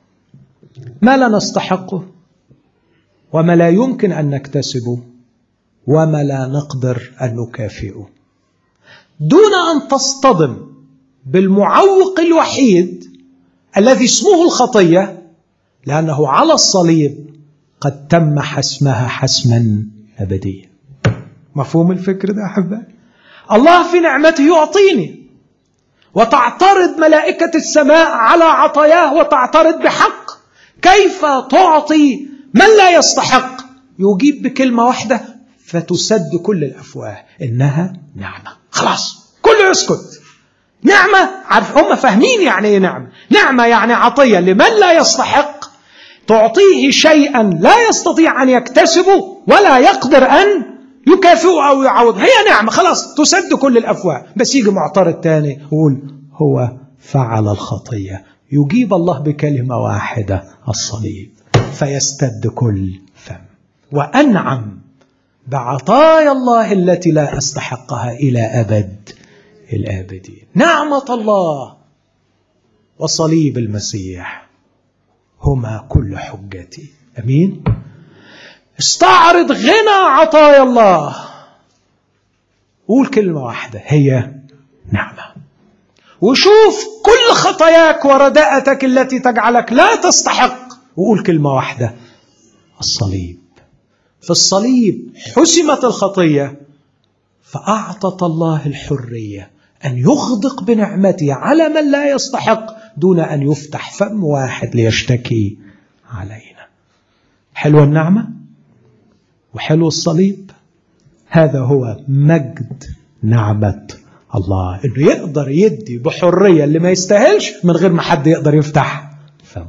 ما لا نستحقه وما لا يمكن أن نكتسبه وما لا نقدر أن نكافئه دون أن تصطدم بالمعوق الوحيد الذي اسمه الخطية لأنه على الصليب قد تم حسمها حسما أبديا مفهوم الفكر ده أحبائي الله في نعمته يعطيني وتعترض ملائكة السماء على عطاياه وتعترض بحق كيف تعطي من لا يستحق يجيب بكلمة واحدة فتسد كل الأفواه إنها نعمة خلاص كله يسكت نعمة عارف هم فاهمين يعني ايه نعمة نعمة يعني عطية لمن لا يستحق تعطيه شيئا لا يستطيع أن يكتسبه ولا يقدر أن يكافئه أو يعوض هي نعمة خلاص تسد كل الأفواه بس يجي معترض تاني يقول هو فعل الخطية يجيب الله بكلمة واحدة الصليب فيستد كل فم وأنعم بعطايا الله التي لا أستحقها إلى أبد الآبدين نعمة الله وصليب المسيح هما كل حجتي أمين استعرض غنى عطايا الله قول كلمة واحدة هي نعمة وشوف كل خطاياك ورداءتك التي تجعلك لا تستحق وقول كلمة واحدة الصليب في الصليب حسمت الخطية فأعطت الله الحرية أن يغدق بنعمته على من لا يستحق دون أن يفتح فم واحد ليشتكي علينا حلوة النعمة وحلو الصليب هذا هو مجد نعمة الله انه يقدر يدي بحرية اللي ما يستاهلش من غير ما حد يقدر يفتح فم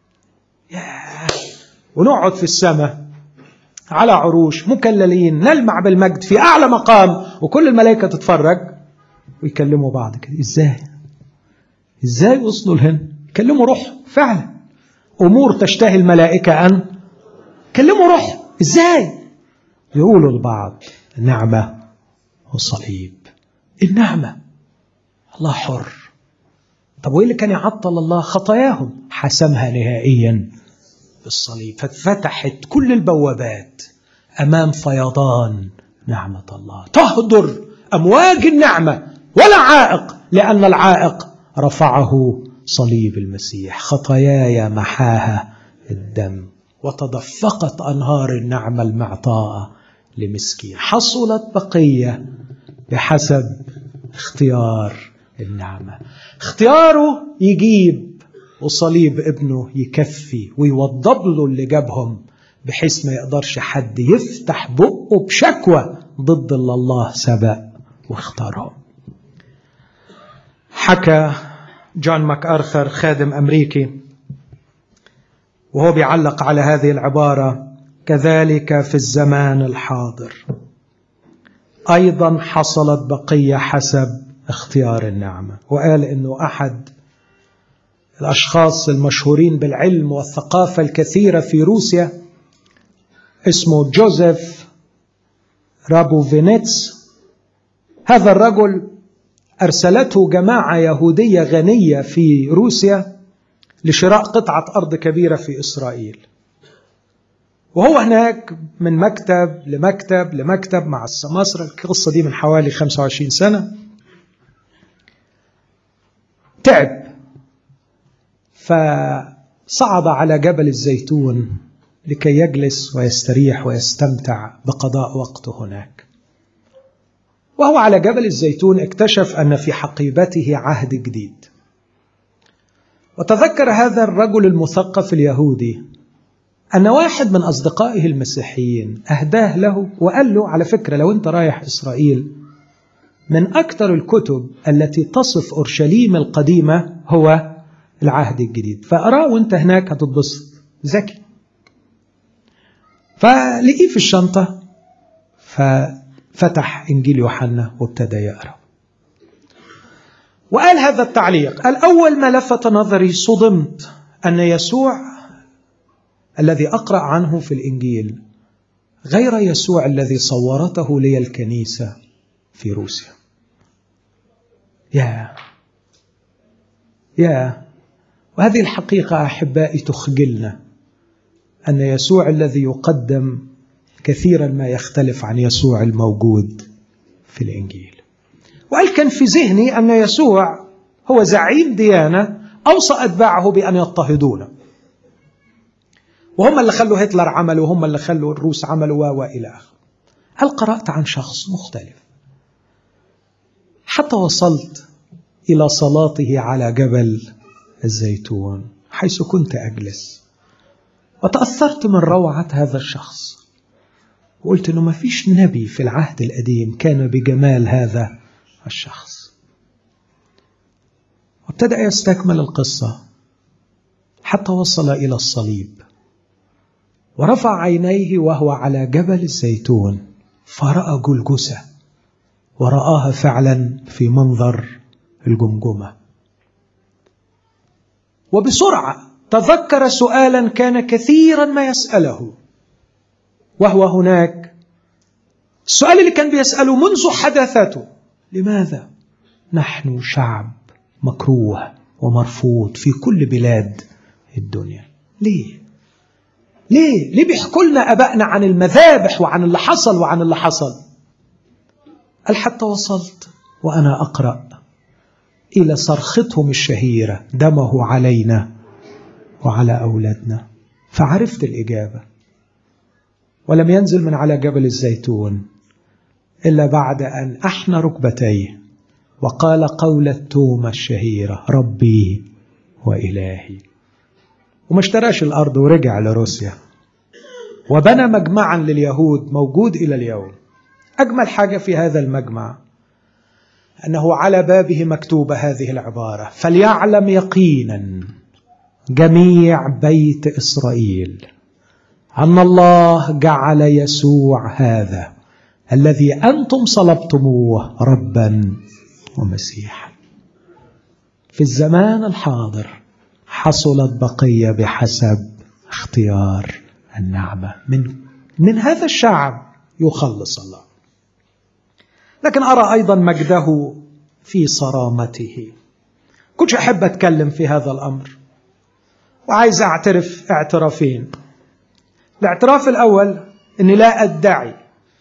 ونقعد في السماء على عروش مكللين نلمع بالمجد في أعلى مقام وكل الملائكة تتفرج ويكلموا بعض كده ازاي ازاي وصلوا لهنا كلموا روح فعلا امور تشتهي الملائكه ان كلموا روح ازاي يقولوا لبعض النعمه والصليب النعمه الله حر طب وايه اللي كان يعطل الله خطاياهم حسمها نهائيا بالصليب فاتفتحت كل البوابات امام فيضان نعمه الله تهدر امواج النعمه ولا عائق لأن العائق رفعه صليب المسيح خطاياي محاها الدم وتدفقت أنهار النعمة المعطاءة لمسكين حصلت بقية بحسب اختيار النعمة اختياره يجيب وصليب ابنه يكفي ويوضب له اللي جابهم بحيث ما يقدرش حد يفتح بقه بشكوى ضد اللي الله سبق واختارهم حكى جون ماكارثر خادم امريكي وهو بيعلق على هذه العباره كذلك في الزمان الحاضر ايضا حصلت بقيه حسب اختيار النعمه وقال انه احد الاشخاص المشهورين بالعلم والثقافه الكثيره في روسيا اسمه جوزيف رابوفينيتس هذا الرجل أرسلته جماعة يهودية غنية في روسيا لشراء قطعة أرض كبيرة في إسرائيل وهو هناك من مكتب لمكتب لمكتب مع السماسرة القصة دي من حوالي 25 سنة تعب فصعد على جبل الزيتون لكي يجلس ويستريح ويستمتع بقضاء وقته هناك وهو على جبل الزيتون اكتشف ان في حقيبته عهد جديد وتذكر هذا الرجل المثقف اليهودي ان واحد من اصدقائه المسيحيين اهداه له وقال له على فكره لو انت رايح اسرائيل من اكثر الكتب التي تصف اورشليم القديمه هو العهد الجديد فاراه وانت هناك هتتبسط ذكي فلقيه في الشنطه ف فتح إنجيل يوحنا وابتدى يقرأ وقال هذا التعليق قال أول ما لفت نظري صدمت أن يسوع الذي أقرأ عنه في الإنجيل غير يسوع الذي صورته لي الكنيسة في روسيا يا يا وهذه الحقيقة أحبائي تخجلنا أن يسوع الذي يقدم كثيرا ما يختلف عن يسوع الموجود في الانجيل وقال كان في ذهني ان يسوع هو زعيم ديانه اوصى اتباعه بان يضطهدونه وهم اللي خلوا هتلر عمل وهم اللي خلوا الروس عملوا والى اخره هل قرات عن شخص مختلف حتى وصلت إلى صلاته على جبل الزيتون حيث كنت أجلس وتأثرت من روعة هذا الشخص وقلت أنه ما فيش نبي في العهد القديم كان بجمال هذا الشخص وابتدأ يستكمل القصة حتى وصل إلى الصليب ورفع عينيه وهو على جبل الزيتون فرأى جلجسة ورآها فعلا في منظر الجمجمة وبسرعة تذكر سؤالا كان كثيرا ما يسأله وهو هناك السؤال اللي كان بيسأله منذ حدثته لماذا نحن شعب مكروه ومرفوض في كل بلاد الدنيا ليه ليه ليه بيحكوا لنا ابائنا عن المذابح وعن اللي حصل وعن اللي حصل قال حتى وصلت وانا اقرا الى صرختهم الشهيره دمه علينا وعلى اولادنا فعرفت الاجابه ولم ينزل من على جبل الزيتون الا بعد ان احنى ركبتيه وقال قول التومه الشهيره ربي والهي وما اشتراش الارض ورجع لروسيا وبنى مجمعا لليهود موجود الى اليوم اجمل حاجه في هذا المجمع انه على بابه مكتوبه هذه العباره فليعلم يقينا جميع بيت اسرائيل ان الله جعل يسوع هذا الذي انتم صلبتموه ربا ومسيحا في الزمان الحاضر حصلت بقيه بحسب اختيار النعمه من من هذا الشعب يخلص الله لكن ارى ايضا مجده في صرامته كنت احب اتكلم في هذا الامر وعايز اعترف اعترافين الاعتراف الاول اني لا ادعي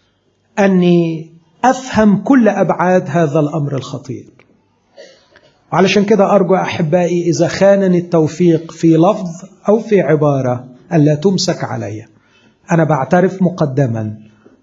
اني افهم كل ابعاد هذا الامر الخطير وعلشان كده ارجو احبائي اذا خانني التوفيق في لفظ او في عباره الا تمسك علي انا بعترف مقدما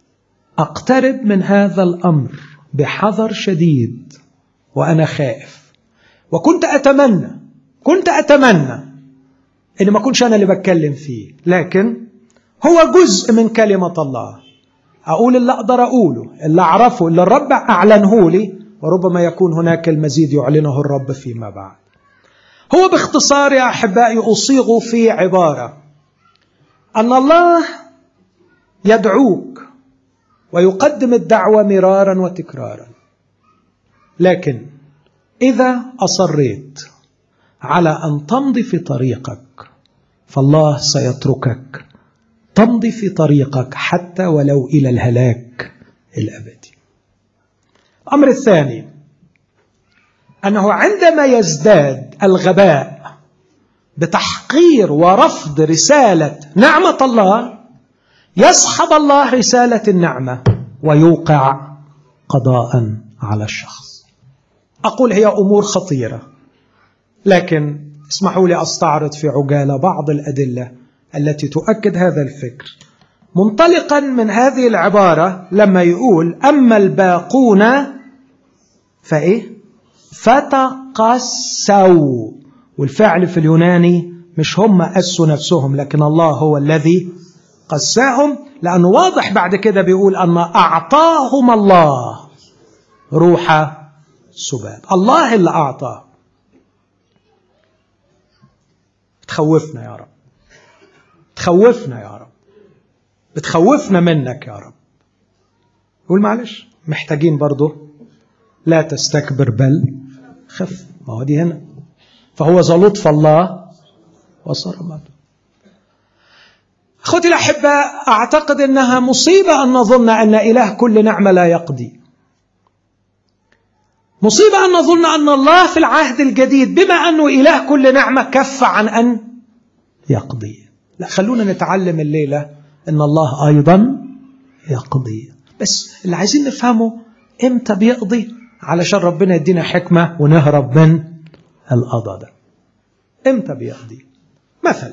اقترب من هذا الامر بحذر شديد وانا خائف وكنت اتمنى كنت اتمنى ان ما اكونش انا اللي بتكلم فيه لكن هو جزء من كلمه الله اقول اللي اقدر اقوله اللي اعرفه اللي الرب اعلنه لي وربما يكون هناك المزيد يعلنه الرب فيما بعد هو باختصار يا احبائي اصيغ في عباره ان الله يدعوك ويقدم الدعوه مرارا وتكرارا لكن اذا اصريت على ان تمضي في طريقك فالله سيتركك تمضي في طريقك حتى ولو الى الهلاك الابدي الامر الثاني انه عندما يزداد الغباء بتحقير ورفض رساله نعمه الله يسحب الله رساله النعمه ويوقع قضاء على الشخص اقول هي امور خطيره لكن اسمحوا لي استعرض في عجاله بعض الادله التي تؤكد هذا الفكر منطلقا من هذه العباره لما يقول اما الباقون فايه فتقسوا والفعل في اليوناني مش هم قسوا نفسهم لكن الله هو الذي قساهم لانه واضح بعد كده بيقول ان اعطاهم الله روح سبات الله اللي اعطاه تخوفنا يا رب تخوفنا يا رب بتخوفنا منك يا رب قول معلش محتاجين برضه لا تستكبر بل خف ما هو دي هنا فهو ذا لطف الله وصرمته اخوتي الاحباء اعتقد انها مصيبه ان نظن ان اله كل نعمه لا يقضي مصيبه ان نظن ان الله في العهد الجديد بما انه اله كل نعمه كف عن ان يقضي لا خلونا نتعلم الليله ان الله ايضا يقضي بس اللي عايزين نفهمه امتى بيقضي علشان ربنا يدينا حكمه ونهرب من القضاء ده امتى بيقضي مثلا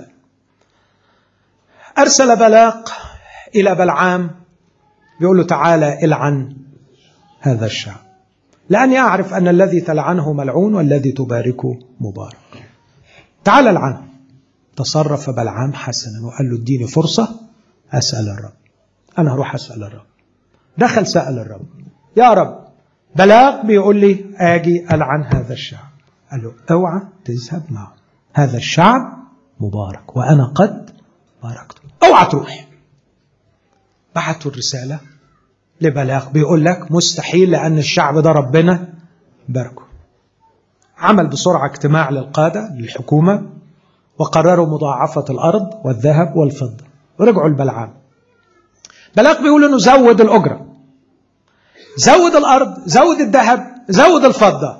ارسل بلاق الى بلعام بيقول له تعالى العن هذا الشعب لأني أعرف أن الذي تلعنه ملعون والذي تباركه مبارك تعال العنه تصرف بلعام حسنا وقال له اديني فرصة أسأل الرب أنا هروح أسأل الرب دخل سأل الرب يا رب بلاغ بيقول لي آجي ألعن هذا الشعب قال له اوعى تذهب معه هذا الشعب مبارك وأنا قد باركته اوعى تروح بعتوا الرسالة لبلاغ بيقول لك مستحيل لأن الشعب ده ربنا باركه عمل بسرعة اجتماع للقادة للحكومة وقرروا مضاعفة الأرض والذهب والفضة ورجعوا لبلعام بلاغ بيقول انه زود الأجرة زود الأرض زود الذهب زود الفضة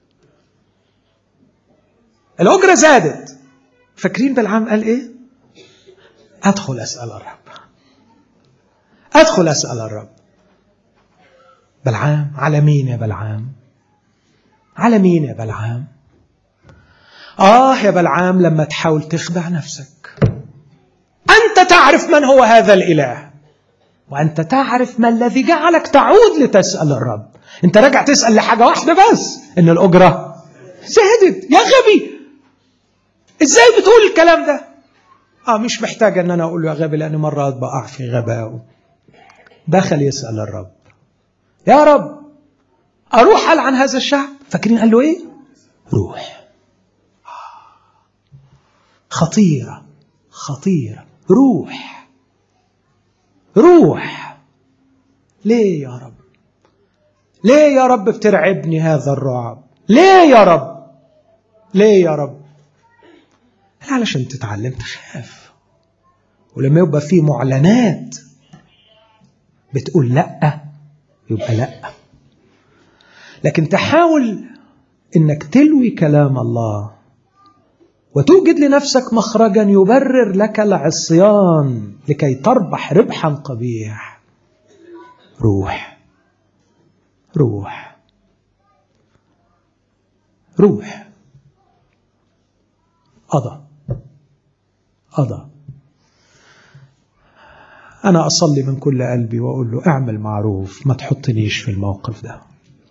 الأجرة زادت فاكرين بلعام قال إيه؟ أدخل أسأل الرب أدخل أسأل الرب بلعام على مين يا بلعام؟ على مين يا بلعام؟ آه يا بلعام لما تحاول تخدع نفسك أنت تعرف من هو هذا الإله وأنت تعرف ما الذي جعلك تعود لتسأل الرب أنت راجع تسأل لحاجة واحدة بس إن الأجرة زادت يا غبي إزاي بتقول الكلام ده آه مش محتاج أن أنا أقول له يا غبي لأن مرات بقع في غباء دخل يسأل الرب يا رب أروح عن هذا الشعب فاكرين قال له إيه روح خطيرة خطيرة روح روح ليه يا رب ليه يا رب بترعبني هذا الرعب ليه يا رب ليه يا رب علشان تتعلم تخاف ولما يبقى في معلنات بتقول لا يبقى لا لكن تحاول انك تلوي كلام الله وتوجد لنفسك مخرجا يبرر لك العصيان لكي تربح ربحا قبيح روح روح روح قضى قضى أنا أصلي من كل قلبي وأقول له اعمل معروف ما تحطنيش في الموقف ده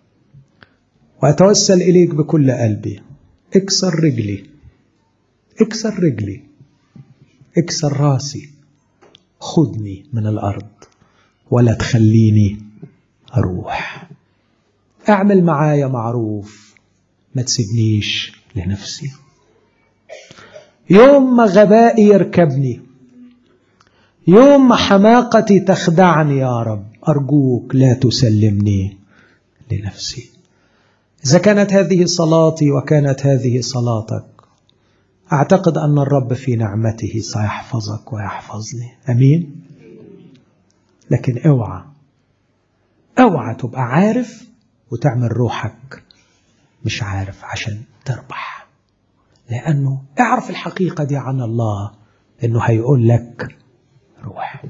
وأتوسل إليك بكل قلبي اكسر رجلي اكسر رجلي اكسر راسي خذني من الأرض ولا تخليني أروح اعمل معايا معروف ما تسيبنيش لنفسي يوم ما غبائي يركبني يوم ما حماقتي تخدعني يا رب أرجوك لا تسلمني لنفسي إذا كانت هذه صلاتي وكانت هذه صلاتك أعتقد أن الرب في نعمته سيحفظك ويحفظني أمين لكن اوعى اوعى تبقى عارف وتعمل روحك مش عارف عشان تربح لأنه اعرف الحقيقة دي عن الله إنه هيقول لك روح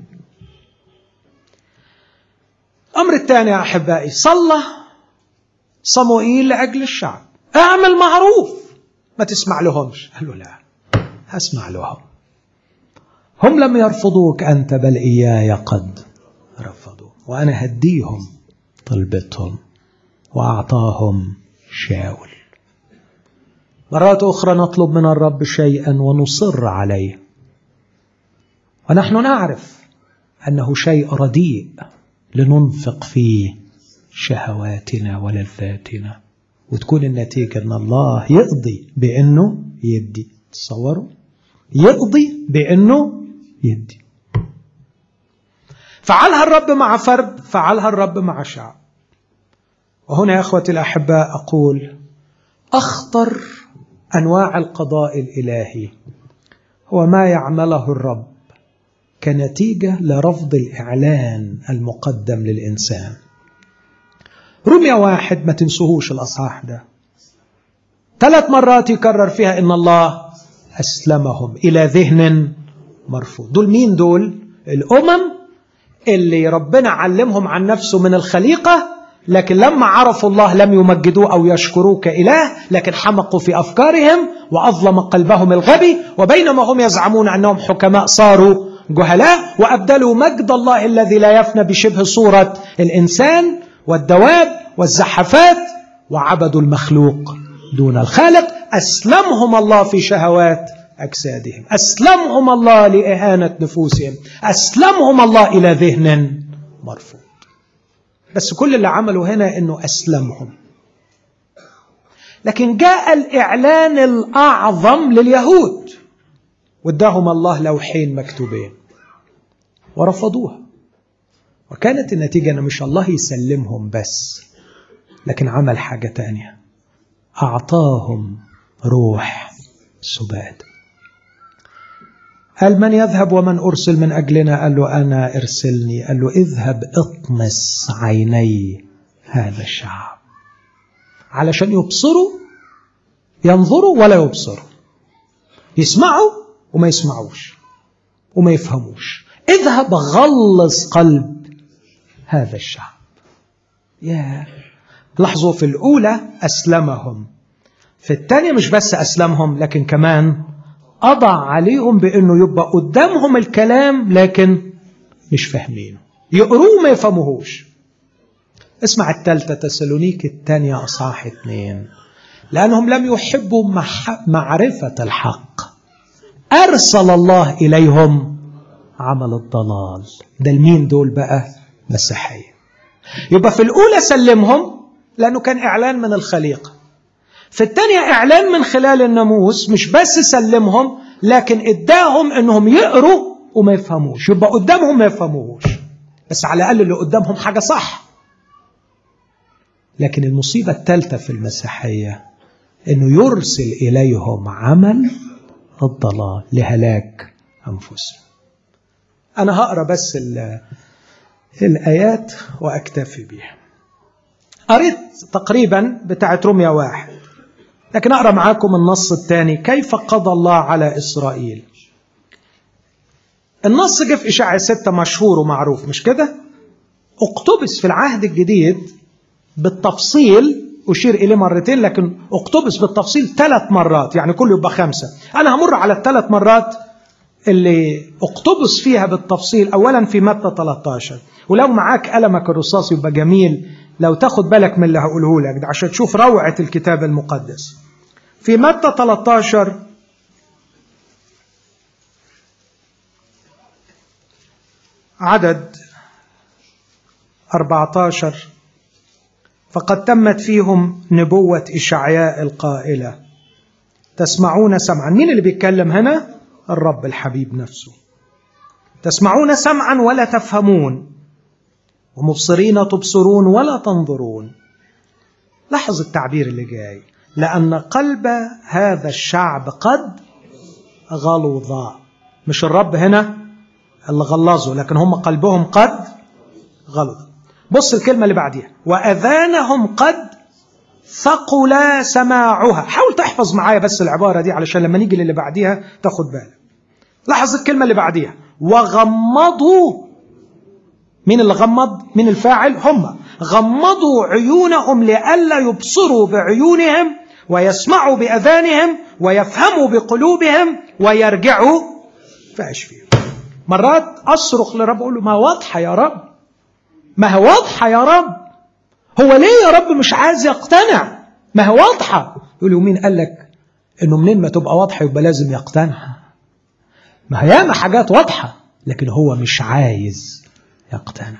الأمر الثاني يا أحبائي صلى صموئيل لأجل الشعب اعمل معروف ما تسمع لهمش قال له لا هسمع لهم هم لم يرفضوك أنت بل إياي قد رفضوا وأنا هديهم طلبتهم وأعطاهم شاول مرات أخرى نطلب من الرب شيئا ونصر عليه ونحن نعرف أنه شيء رديء لننفق فيه شهواتنا ولذاتنا وتكون النتيجة أن الله يقضي بأنه يدي تصوروا يقضي بأنه يدي فعلها الرب مع فرد فعلها الرب مع شعب وهنا يا أخوتي الأحباء أقول أخطر أنواع القضاء الإلهي هو ما يعمله الرب كنتيجة لرفض الإعلان المقدم للإنسان رمية واحد ما تنسوهوش الأصحاح ده ثلاث مرات يكرر فيها إن الله أسلمهم إلى ذهن مرفوض دول مين دول الأمم اللي ربنا علمهم عن نفسه من الخليقة لكن لما عرفوا الله لم يمجدوه أو يشكروه كإله لكن حمقوا في أفكارهم وأظلم قلبهم الغبي وبينما هم يزعمون أنهم حكماء صاروا جهلاء وأبدلوا مجد الله الذي لا يفنى بشبه صورة الإنسان والدواب والزحفات وعبدوا المخلوق دون الخالق أسلمهم الله في شهوات أجسادهم أسلمهم الله لإهانة نفوسهم أسلمهم الله إلى ذهن مرفوض بس كل اللي عمله هنا أنه أسلمهم لكن جاء الإعلان الأعظم لليهود واداهم الله لوحين مكتوبين ورفضوها وكانت النتيجة أن مش الله يسلمهم بس لكن عمل حاجة تانية أعطاهم روح سبات قال من يذهب ومن أرسل من أجلنا قال له أنا ارسلني قال له اذهب اطمس عيني هذا الشعب علشان يبصروا ينظروا ولا يبصروا يسمعوا وما يسمعوش وما يفهموش اذهب غلظ قلب هذا الشعب يا لاحظوا في الأولى أسلمهم في الثانية مش بس أسلمهم لكن كمان أضع عليهم بأنه يبقى قدامهم الكلام لكن مش فاهمينه يقروه ما يفهموهوش اسمع الثالثة تسالونيك الثانية أصحاح اثنين لأنهم لم يحبوا معرفة الحق أرسل الله إليهم عمل الضلال ده المين دول بقى مسيحية يبقى في الأولى سلمهم لأنه كان إعلان من الخليقة في الثانية إعلان من خلال الناموس مش بس سلمهم لكن إداهم إنهم يقروا وما يفهموش يبقى قدامهم ما يفهموهوش بس على الأقل اللي قدامهم حاجة صح لكن المصيبة الثالثة في المسيحية إنه يرسل إليهم عمل الضلال لهلاك أنفسهم أنا هقرأ بس الآيات وأكتفي بها قريت تقريبا بتاعت رمية واحد لكن أقرأ معاكم النص الثاني كيف قضى الله على إسرائيل النص جه في إشاعة ستة مشهور ومعروف مش كده اقتبس في العهد الجديد بالتفصيل أشير إليه مرتين لكن اقتبس بالتفصيل ثلاث مرات يعني كله يبقى خمسة أنا همر على الثلاث مرات اللي اقتبس فيها بالتفصيل أولا في متى 13 ولو معاك قلمك الرصاص يبقى جميل لو تاخد بالك من اللي هقوله لك ده عشان تشوف روعة الكتاب المقدس في متى 13 عدد 14 فقد تمت فيهم نبوة إشعياء القائلة تسمعون سمعا مين اللي بيتكلم هنا الرب الحبيب نفسه تسمعون سمعا ولا تفهمون ومبصرين تبصرون ولا تنظرون لاحظ التعبير اللي جاي لأن قلب هذا الشعب قد غلظ مش الرب هنا اللي غلظه لكن هم قلبهم قد غلظ بص الكلمة اللي بعديها وأذانهم قد ثقل سماعها حاول تحفظ معايا بس العبارة دي علشان لما نيجي للي بعديها تاخد بالك لاحظ الكلمة اللي بعديها وغمضوا مين اللي غمض مين الفاعل هم غمضوا عيونهم لئلا يبصروا بعيونهم ويسمعوا بأذانهم ويفهموا بقلوبهم ويرجعوا فاش فيهم مرات أصرخ لرب أقول له ما واضحة يا رب ما هي واضحة يا رب هو ليه يا رب مش عايز يقتنع ما هي واضحة يقول له مين قال لك انه منين ما تبقى واضحة يبقى لازم يقتنع ما هي ياما حاجات واضحة لكن هو مش عايز يقتنع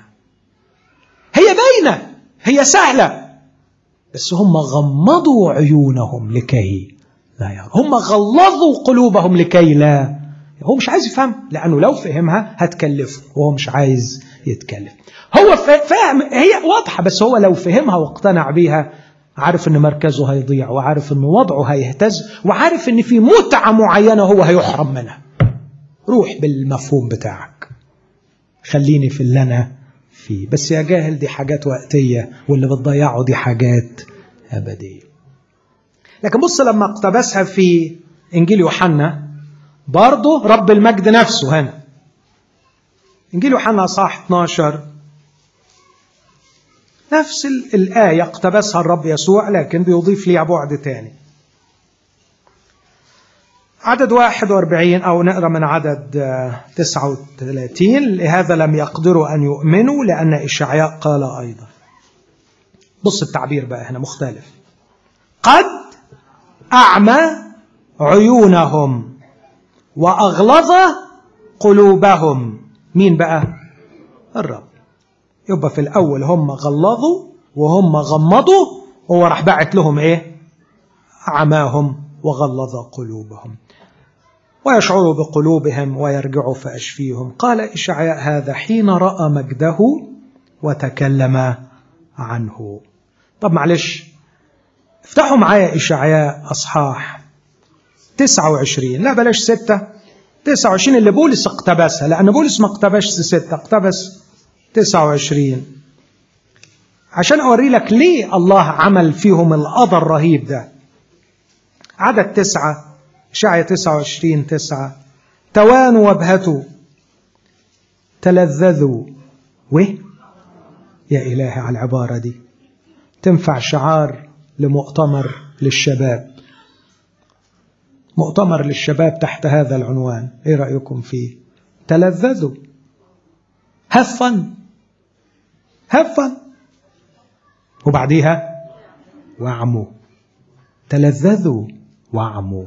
هي باينة هي سهلة بس هم غمضوا عيونهم لكي لا يروا هم غلظوا قلوبهم لكي لا هو مش عايز يفهم لأنه لو فهمها هتكلفه وهو مش عايز يتكلف هو فاهم هي واضحة بس هو لو فهمها واقتنع بيها عارف ان مركزه هيضيع وعارف ان وضعه هيهتز وعارف ان في متعة معينة هو هيحرم منها روح بالمفهوم بتاعك خليني في اللي انا فيه بس يا جاهل دي حاجات وقتية واللي بتضيعه دي حاجات أبدية لكن بص لما اقتبسها في إنجيل يوحنا برضه رب المجد نفسه هنا إنجيل يوحنا صح 12 نفس الآية اقتبسها الرب يسوع لكن بيضيف لي بعد تاني عدد 41 أو نقرأ من عدد 39 لهذا لم يقدروا أن يؤمنوا لأن إشعياء قال أيضا بص التعبير بقى هنا مختلف قد أعمى عيونهم وأغلظ قلوبهم مين بقى الرب يبقى في الأول هم غلظوا وهم غمضوا وهو راح باعت لهم إيه أعماهم وغلظ قلوبهم ويشعروا بقلوبهم ويرجعوا فأشفيهم قال إشعياء هذا حين رأى مجده وتكلم عنه طب معلش افتحوا معايا إشعياء أصحاح 29 لا بلاش ستة 29 اللي بولس اقتبسها لأن بولس ما اقتبسش ستة اقتبس 29 عشان أوري لك ليه الله عمل فيهم القضى الرهيب ده عدد تسعة إشعياء 29 تسعة توانوا وابهتوا تلذذوا و يا إلهي على العبارة دي تنفع شعار لمؤتمر للشباب مؤتمر للشباب تحت هذا العنوان ايه رأيكم فيه تلذذوا هفا هفا وبعديها وعموا تلذذوا وعموا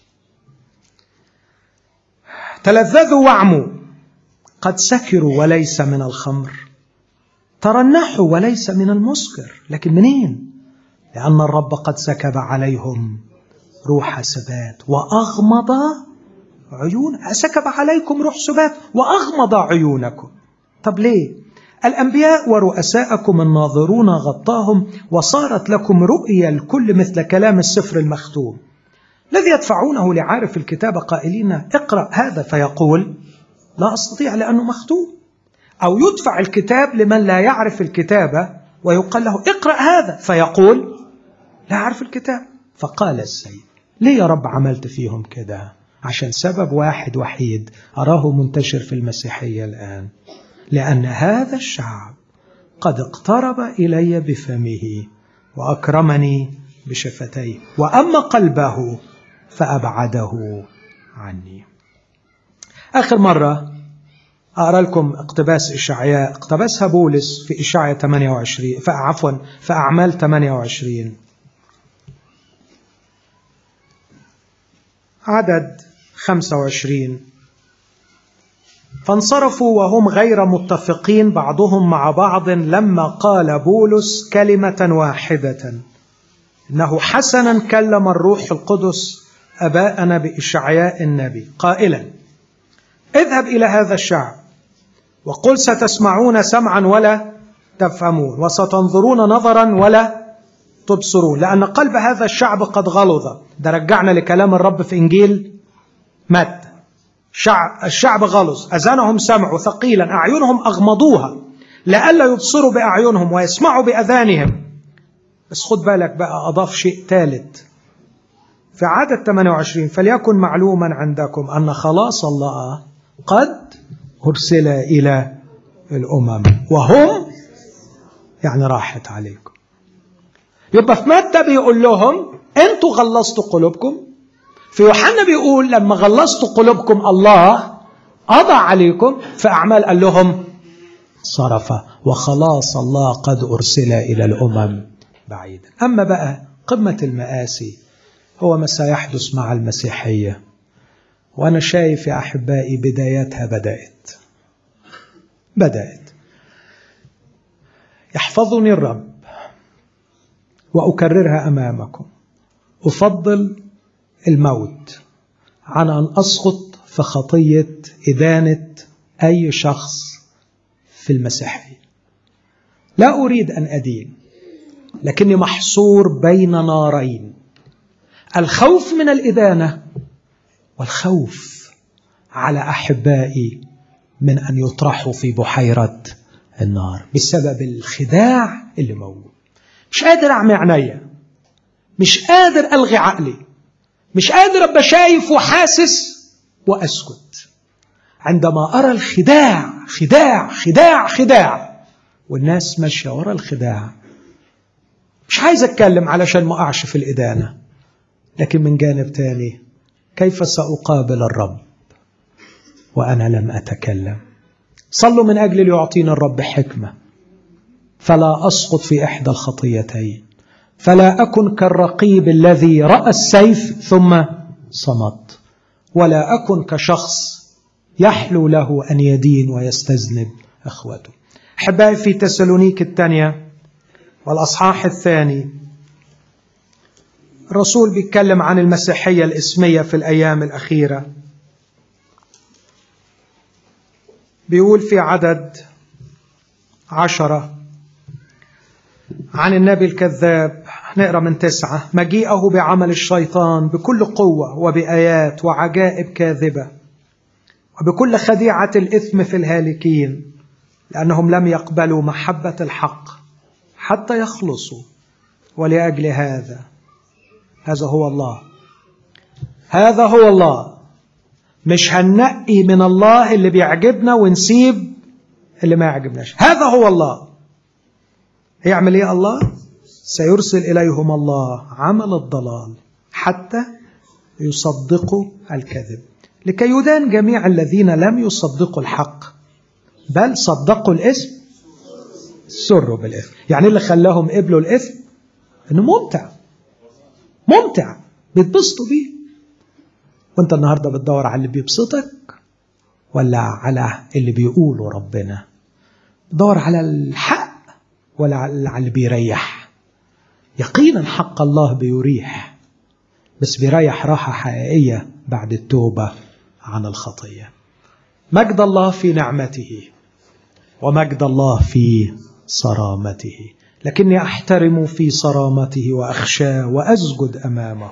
تلذذوا وعموا قد سكروا وليس من الخمر ترنحوا وليس من المسكر لكن منين لأن الرب قد سكب عليهم روح سبات وأغمض عيون سكب عليكم روح سبات وأغمض عيونكم طب ليه الأنبياء ورؤساءكم الناظرون غطاهم وصارت لكم رؤيا الكل مثل كلام السفر المختوم الذي يدفعونه لعارف الكتاب قائلين اقرأ هذا فيقول لا أستطيع لأنه مختوم أو يدفع الكتاب لمن لا يعرف الكتابة ويقال له اقرأ هذا فيقول لا أعرف الكتاب فقال السيد ليه يا رب عملت فيهم كده عشان سبب واحد وحيد أراه منتشر في المسيحية الآن لأن هذا الشعب قد اقترب إلي بفمه وأكرمني بشفتيه وأما قلبه فأبعده عني آخر مرة أقرأ لكم اقتباس إشعياء اقتبسها بولس في إشعياء 28 عفوا في أعمال 28 عدد 25 فانصرفوا وهم غير متفقين بعضهم مع بعض لما قال بولس كلمة واحدة إنه حسنا كلم الروح القدس أباءنا بإشعياء النبي قائلا اذهب إلى هذا الشعب وقل ستسمعون سمعا ولا تفهمون وستنظرون نظرا ولا تبصرون لأن قلب هذا الشعب قد غلظ ده رجعنا لكلام الرب في إنجيل متى شعب الشعب غلظ أذانهم سمعوا ثقيلا أعينهم أغمضوها لئلا يبصروا بأعينهم ويسمعوا بأذانهم بس خد بالك بقى أضاف شيء ثالث في عدد 28 فليكن معلوما عندكم أن خلاص الله قد أرسل إلى الأمم وهم يعني راحت عليكم يبقى في متى بيقول لهم انتوا غلصتوا قلوبكم في يوحنا بيقول لما غلصتوا قلوبكم الله قضى عليكم في أعمال قال لهم صرف وخلاص الله قد أرسل إلى الأمم بعيدا أما بقى قمة المآسي هو ما سيحدث مع المسيحية وأنا شايف يا أحبائي بداياتها بدأت بدأت يحفظني الرب وأكررها أمامكم أفضل الموت عن أن أسقط في خطية إدانة أي شخص في المسيحية لا أريد أن أدين لكني محصور بين نارين الخوف من الإدانة والخوف على أحبائي من أن يطرحوا في بحيرة النار بسبب الخداع اللي موجود مش قادر أعمي عينيا مش قادر ألغي عقلي مش قادر أبقى شايف وحاسس وأسكت عندما أرى الخداع خداع خداع خداع والناس ماشية ورا الخداع مش عايز أتكلم علشان ما أقعش في الإدانة لكن من جانب تاني كيف سأقابل الرب وأنا لم أتكلم صلوا من أجل ليعطينا الرب حكمة فلا أسقط في إحدى الخطيتين فلا أكن كالرقيب الذي رأى السيف ثم صمت ولا أكن كشخص يحلو له أن يدين ويستذنب أخوته أحبائي في تسالونيك الثانية والأصحاح الثاني الرسول بيتكلم عن المسيحية الإسمية في الأيام الأخيرة بيقول في عدد عشرة عن النبي الكذاب نقرا من تسعة مجيئه بعمل الشيطان بكل قوة وبآيات وعجائب كاذبة وبكل خديعة الإثم في الهالكين لأنهم لم يقبلوا محبة الحق حتى يخلصوا ولأجل هذا هذا هو الله هذا هو الله مش هنقي من الله اللي بيعجبنا ونسيب اللي ما يعجبناش هذا هو الله يعمل ايه الله سيرسل اليهم الله عمل الضلال حتى يصدقوا الكذب لكي يدان جميع الذين لم يصدقوا الحق بل صدقوا الاسم سروا بالاثم يعني اللي خلاهم قبلوا الاثم انه ممتع ممتع بيتبسطوا بيه وانت النهارده بتدور على اللي بيبسطك ولا على اللي بيقوله ربنا دور على الحق ولا على اللي بيريح يقينا حق الله بيريح بس بيريح راحة حقيقية بعد التوبة عن الخطية مجد الله في نعمته ومجد الله في صرامته لكني أحترم في صرامته وأخشاه وأسجد أمامه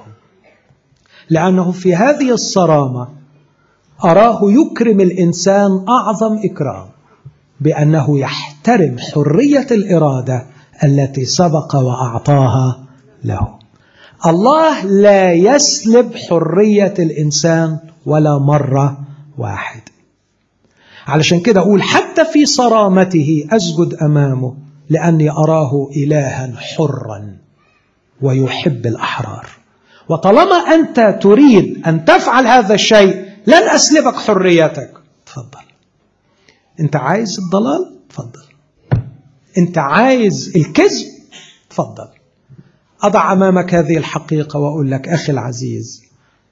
لأنه في هذه الصرامة أراه يكرم الإنسان أعظم إكرام بأنه يحترم حرية الإرادة التي سبق وأعطاها له الله لا يسلب حرية الإنسان ولا مرة واحد علشان كده أقول حتى في صرامته أسجد أمامه لأني أراه إلها حرا ويحب الأحرار وطالما أنت تريد أن تفعل هذا الشيء لن أسلبك حريتك تفضل أنت عايز الضلال تفضل أنت عايز الكذب تفضل أضع أمامك هذه الحقيقة وأقول لك أخي العزيز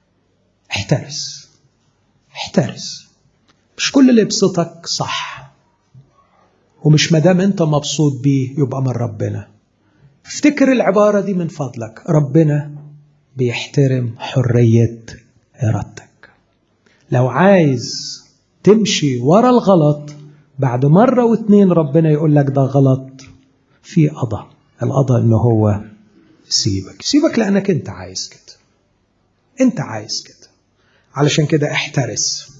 احترس احترس مش كل اللي يبسطك صح ومش مدام انت مبسوط بيه يبقى من ربنا افتكر العبارة دي من فضلك ربنا بيحترم حرية إرادتك لو عايز تمشي ورا الغلط بعد مرة واتنين ربنا يقول لك ده غلط في قضاء القضاء ان هو سيبك سيبك لانك انت عايز كده انت عايز كده علشان كده احترس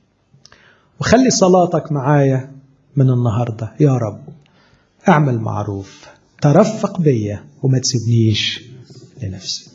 وخلي صلاتك معايا من النهاردة يا رب اعمل معروف ترفق بيا وما تسيبنيش لنفسي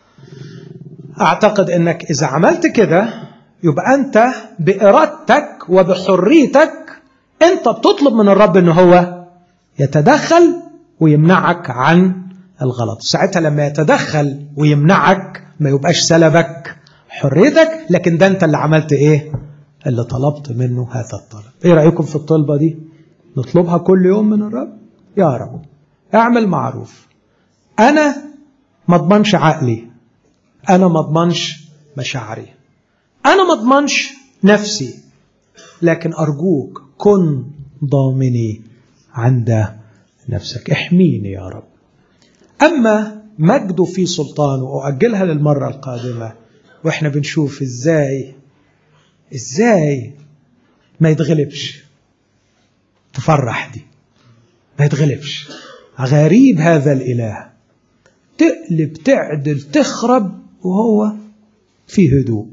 اعتقد انك اذا عملت كده يبقى انت بارادتك وبحريتك انت بتطلب من الرب ان هو يتدخل ويمنعك عن الغلط ساعتها لما يتدخل ويمنعك ما يبقاش سلبك حريتك لكن ده انت اللي عملت ايه اللي طلبت منه هذا الطلب ايه رأيكم في الطلبة دي نطلبها كل يوم من الرب يا رب اعمل معروف انا ما اضمنش عقلي انا ما اضمنش مشاعري انا ما اضمنش نفسي لكن ارجوك كن ضامني عند نفسك احميني يا رب أما مجده في سلطانه أؤجلها للمرة القادمة وإحنا بنشوف إزاي إزاي ما يتغلبش تفرح دي ما يتغلبش غريب هذا الإله تقلب تعدل تخرب وهو في هدوء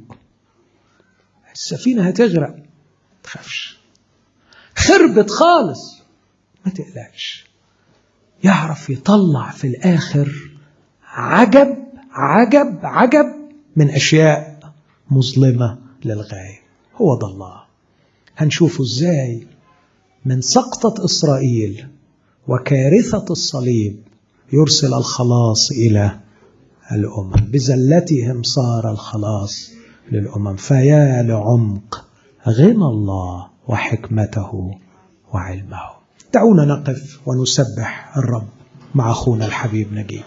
السفينة هتغرق تخافش خربت خالص ما تقلقش يعرف يطلع في الآخر عجب عجب عجب من أشياء مظلمة للغاية هو ده الله هنشوفه ازاي من سقطة إسرائيل وكارثة الصليب يرسل الخلاص إلى الأمم بزلتهم صار الخلاص للأمم فيا لعمق غنى الله وحكمته وعلمه دعونا نقف ونسبح الرب مع أخونا الحبيب نجيب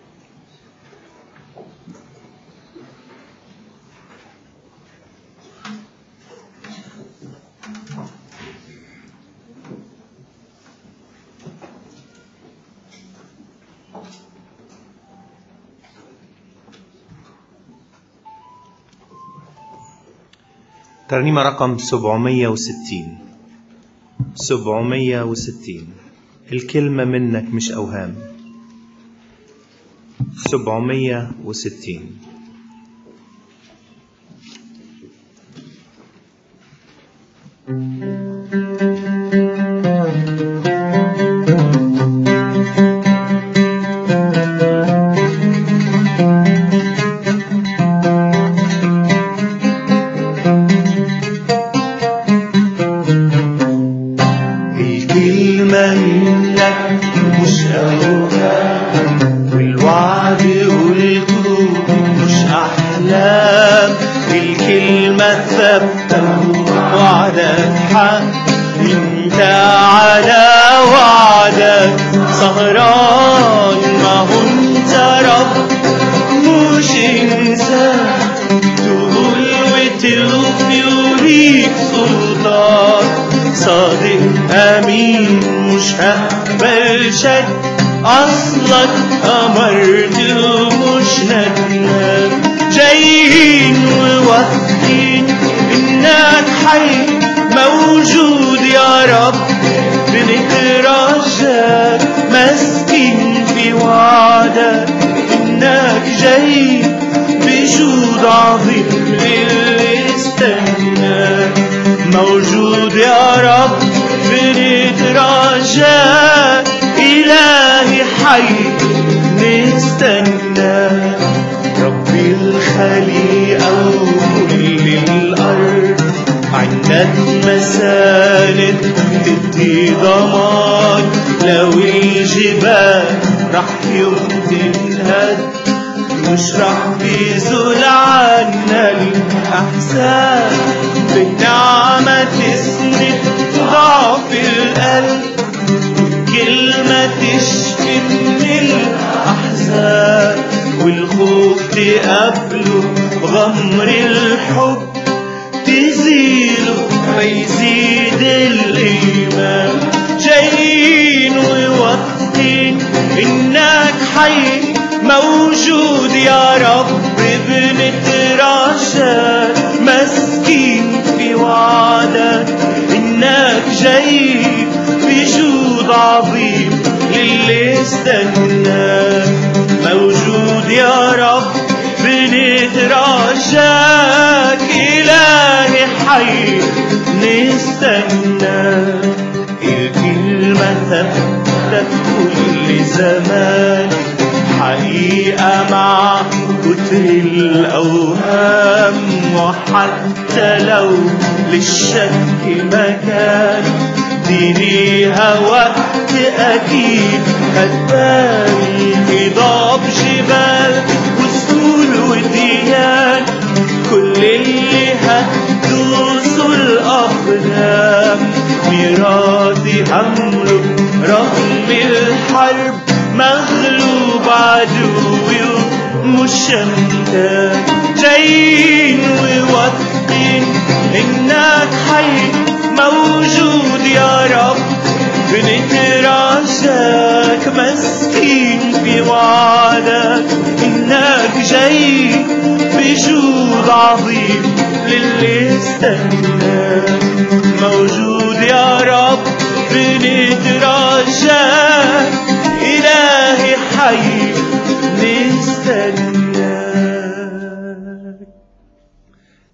ترنيمة رقم 760 760 الكلمة منك مش أوهام 760 الكلمة منك مش أوهام والوعد قلته مش أحلام الكلمة ثابتة وعدك حق انت على وعدك سهران ما هو انت رب مش انسان تقول وتلقي وليك سلطان صادق امين مش هقبل شك اصلك امرت ومش ندمان جايين وواثقين انك حي موجود يا رب بنترجاك مسكين في وعدك انك جاي بجود عظيم للي استناك موجود يا رب بنترجاك إلهي حي نستناك ربي الخليقة وكل الأرض عندك مساند تدي ضمان لو الجبال رح يوم تنهد مش رح بيزول عنا الأحزان بالنعمة تسند ضعف القلب كلمة تشفي من الأحزان والخوف تقابله غمر الحب تزيله فيزيد الإيمان جايين وواثقين إنك حي موجود يا رب بنتراشاك مسكين في وعدك إنك جاي بجود عظيم للي استناك موجود يا رب بنترجاك إلهي حي نستناك الكلمة ثبتت كل زمان حقيقة مع كتر الأوهام وحتى لو للشك مكان دي ليها وقت أكيد هتبان هضاب جبال وسهول وديان كل اللي هتدوسوا الأقدام ميراثي همله رغم الحرب مغلوب عدوي ومشمتان جايين وواثقين انك حي موجود يا رب بنتراشاك مسكين في وعدك انك جاي بجود عظيم للي استناك موجود يا رب بنترجاك إلهي حي نستنى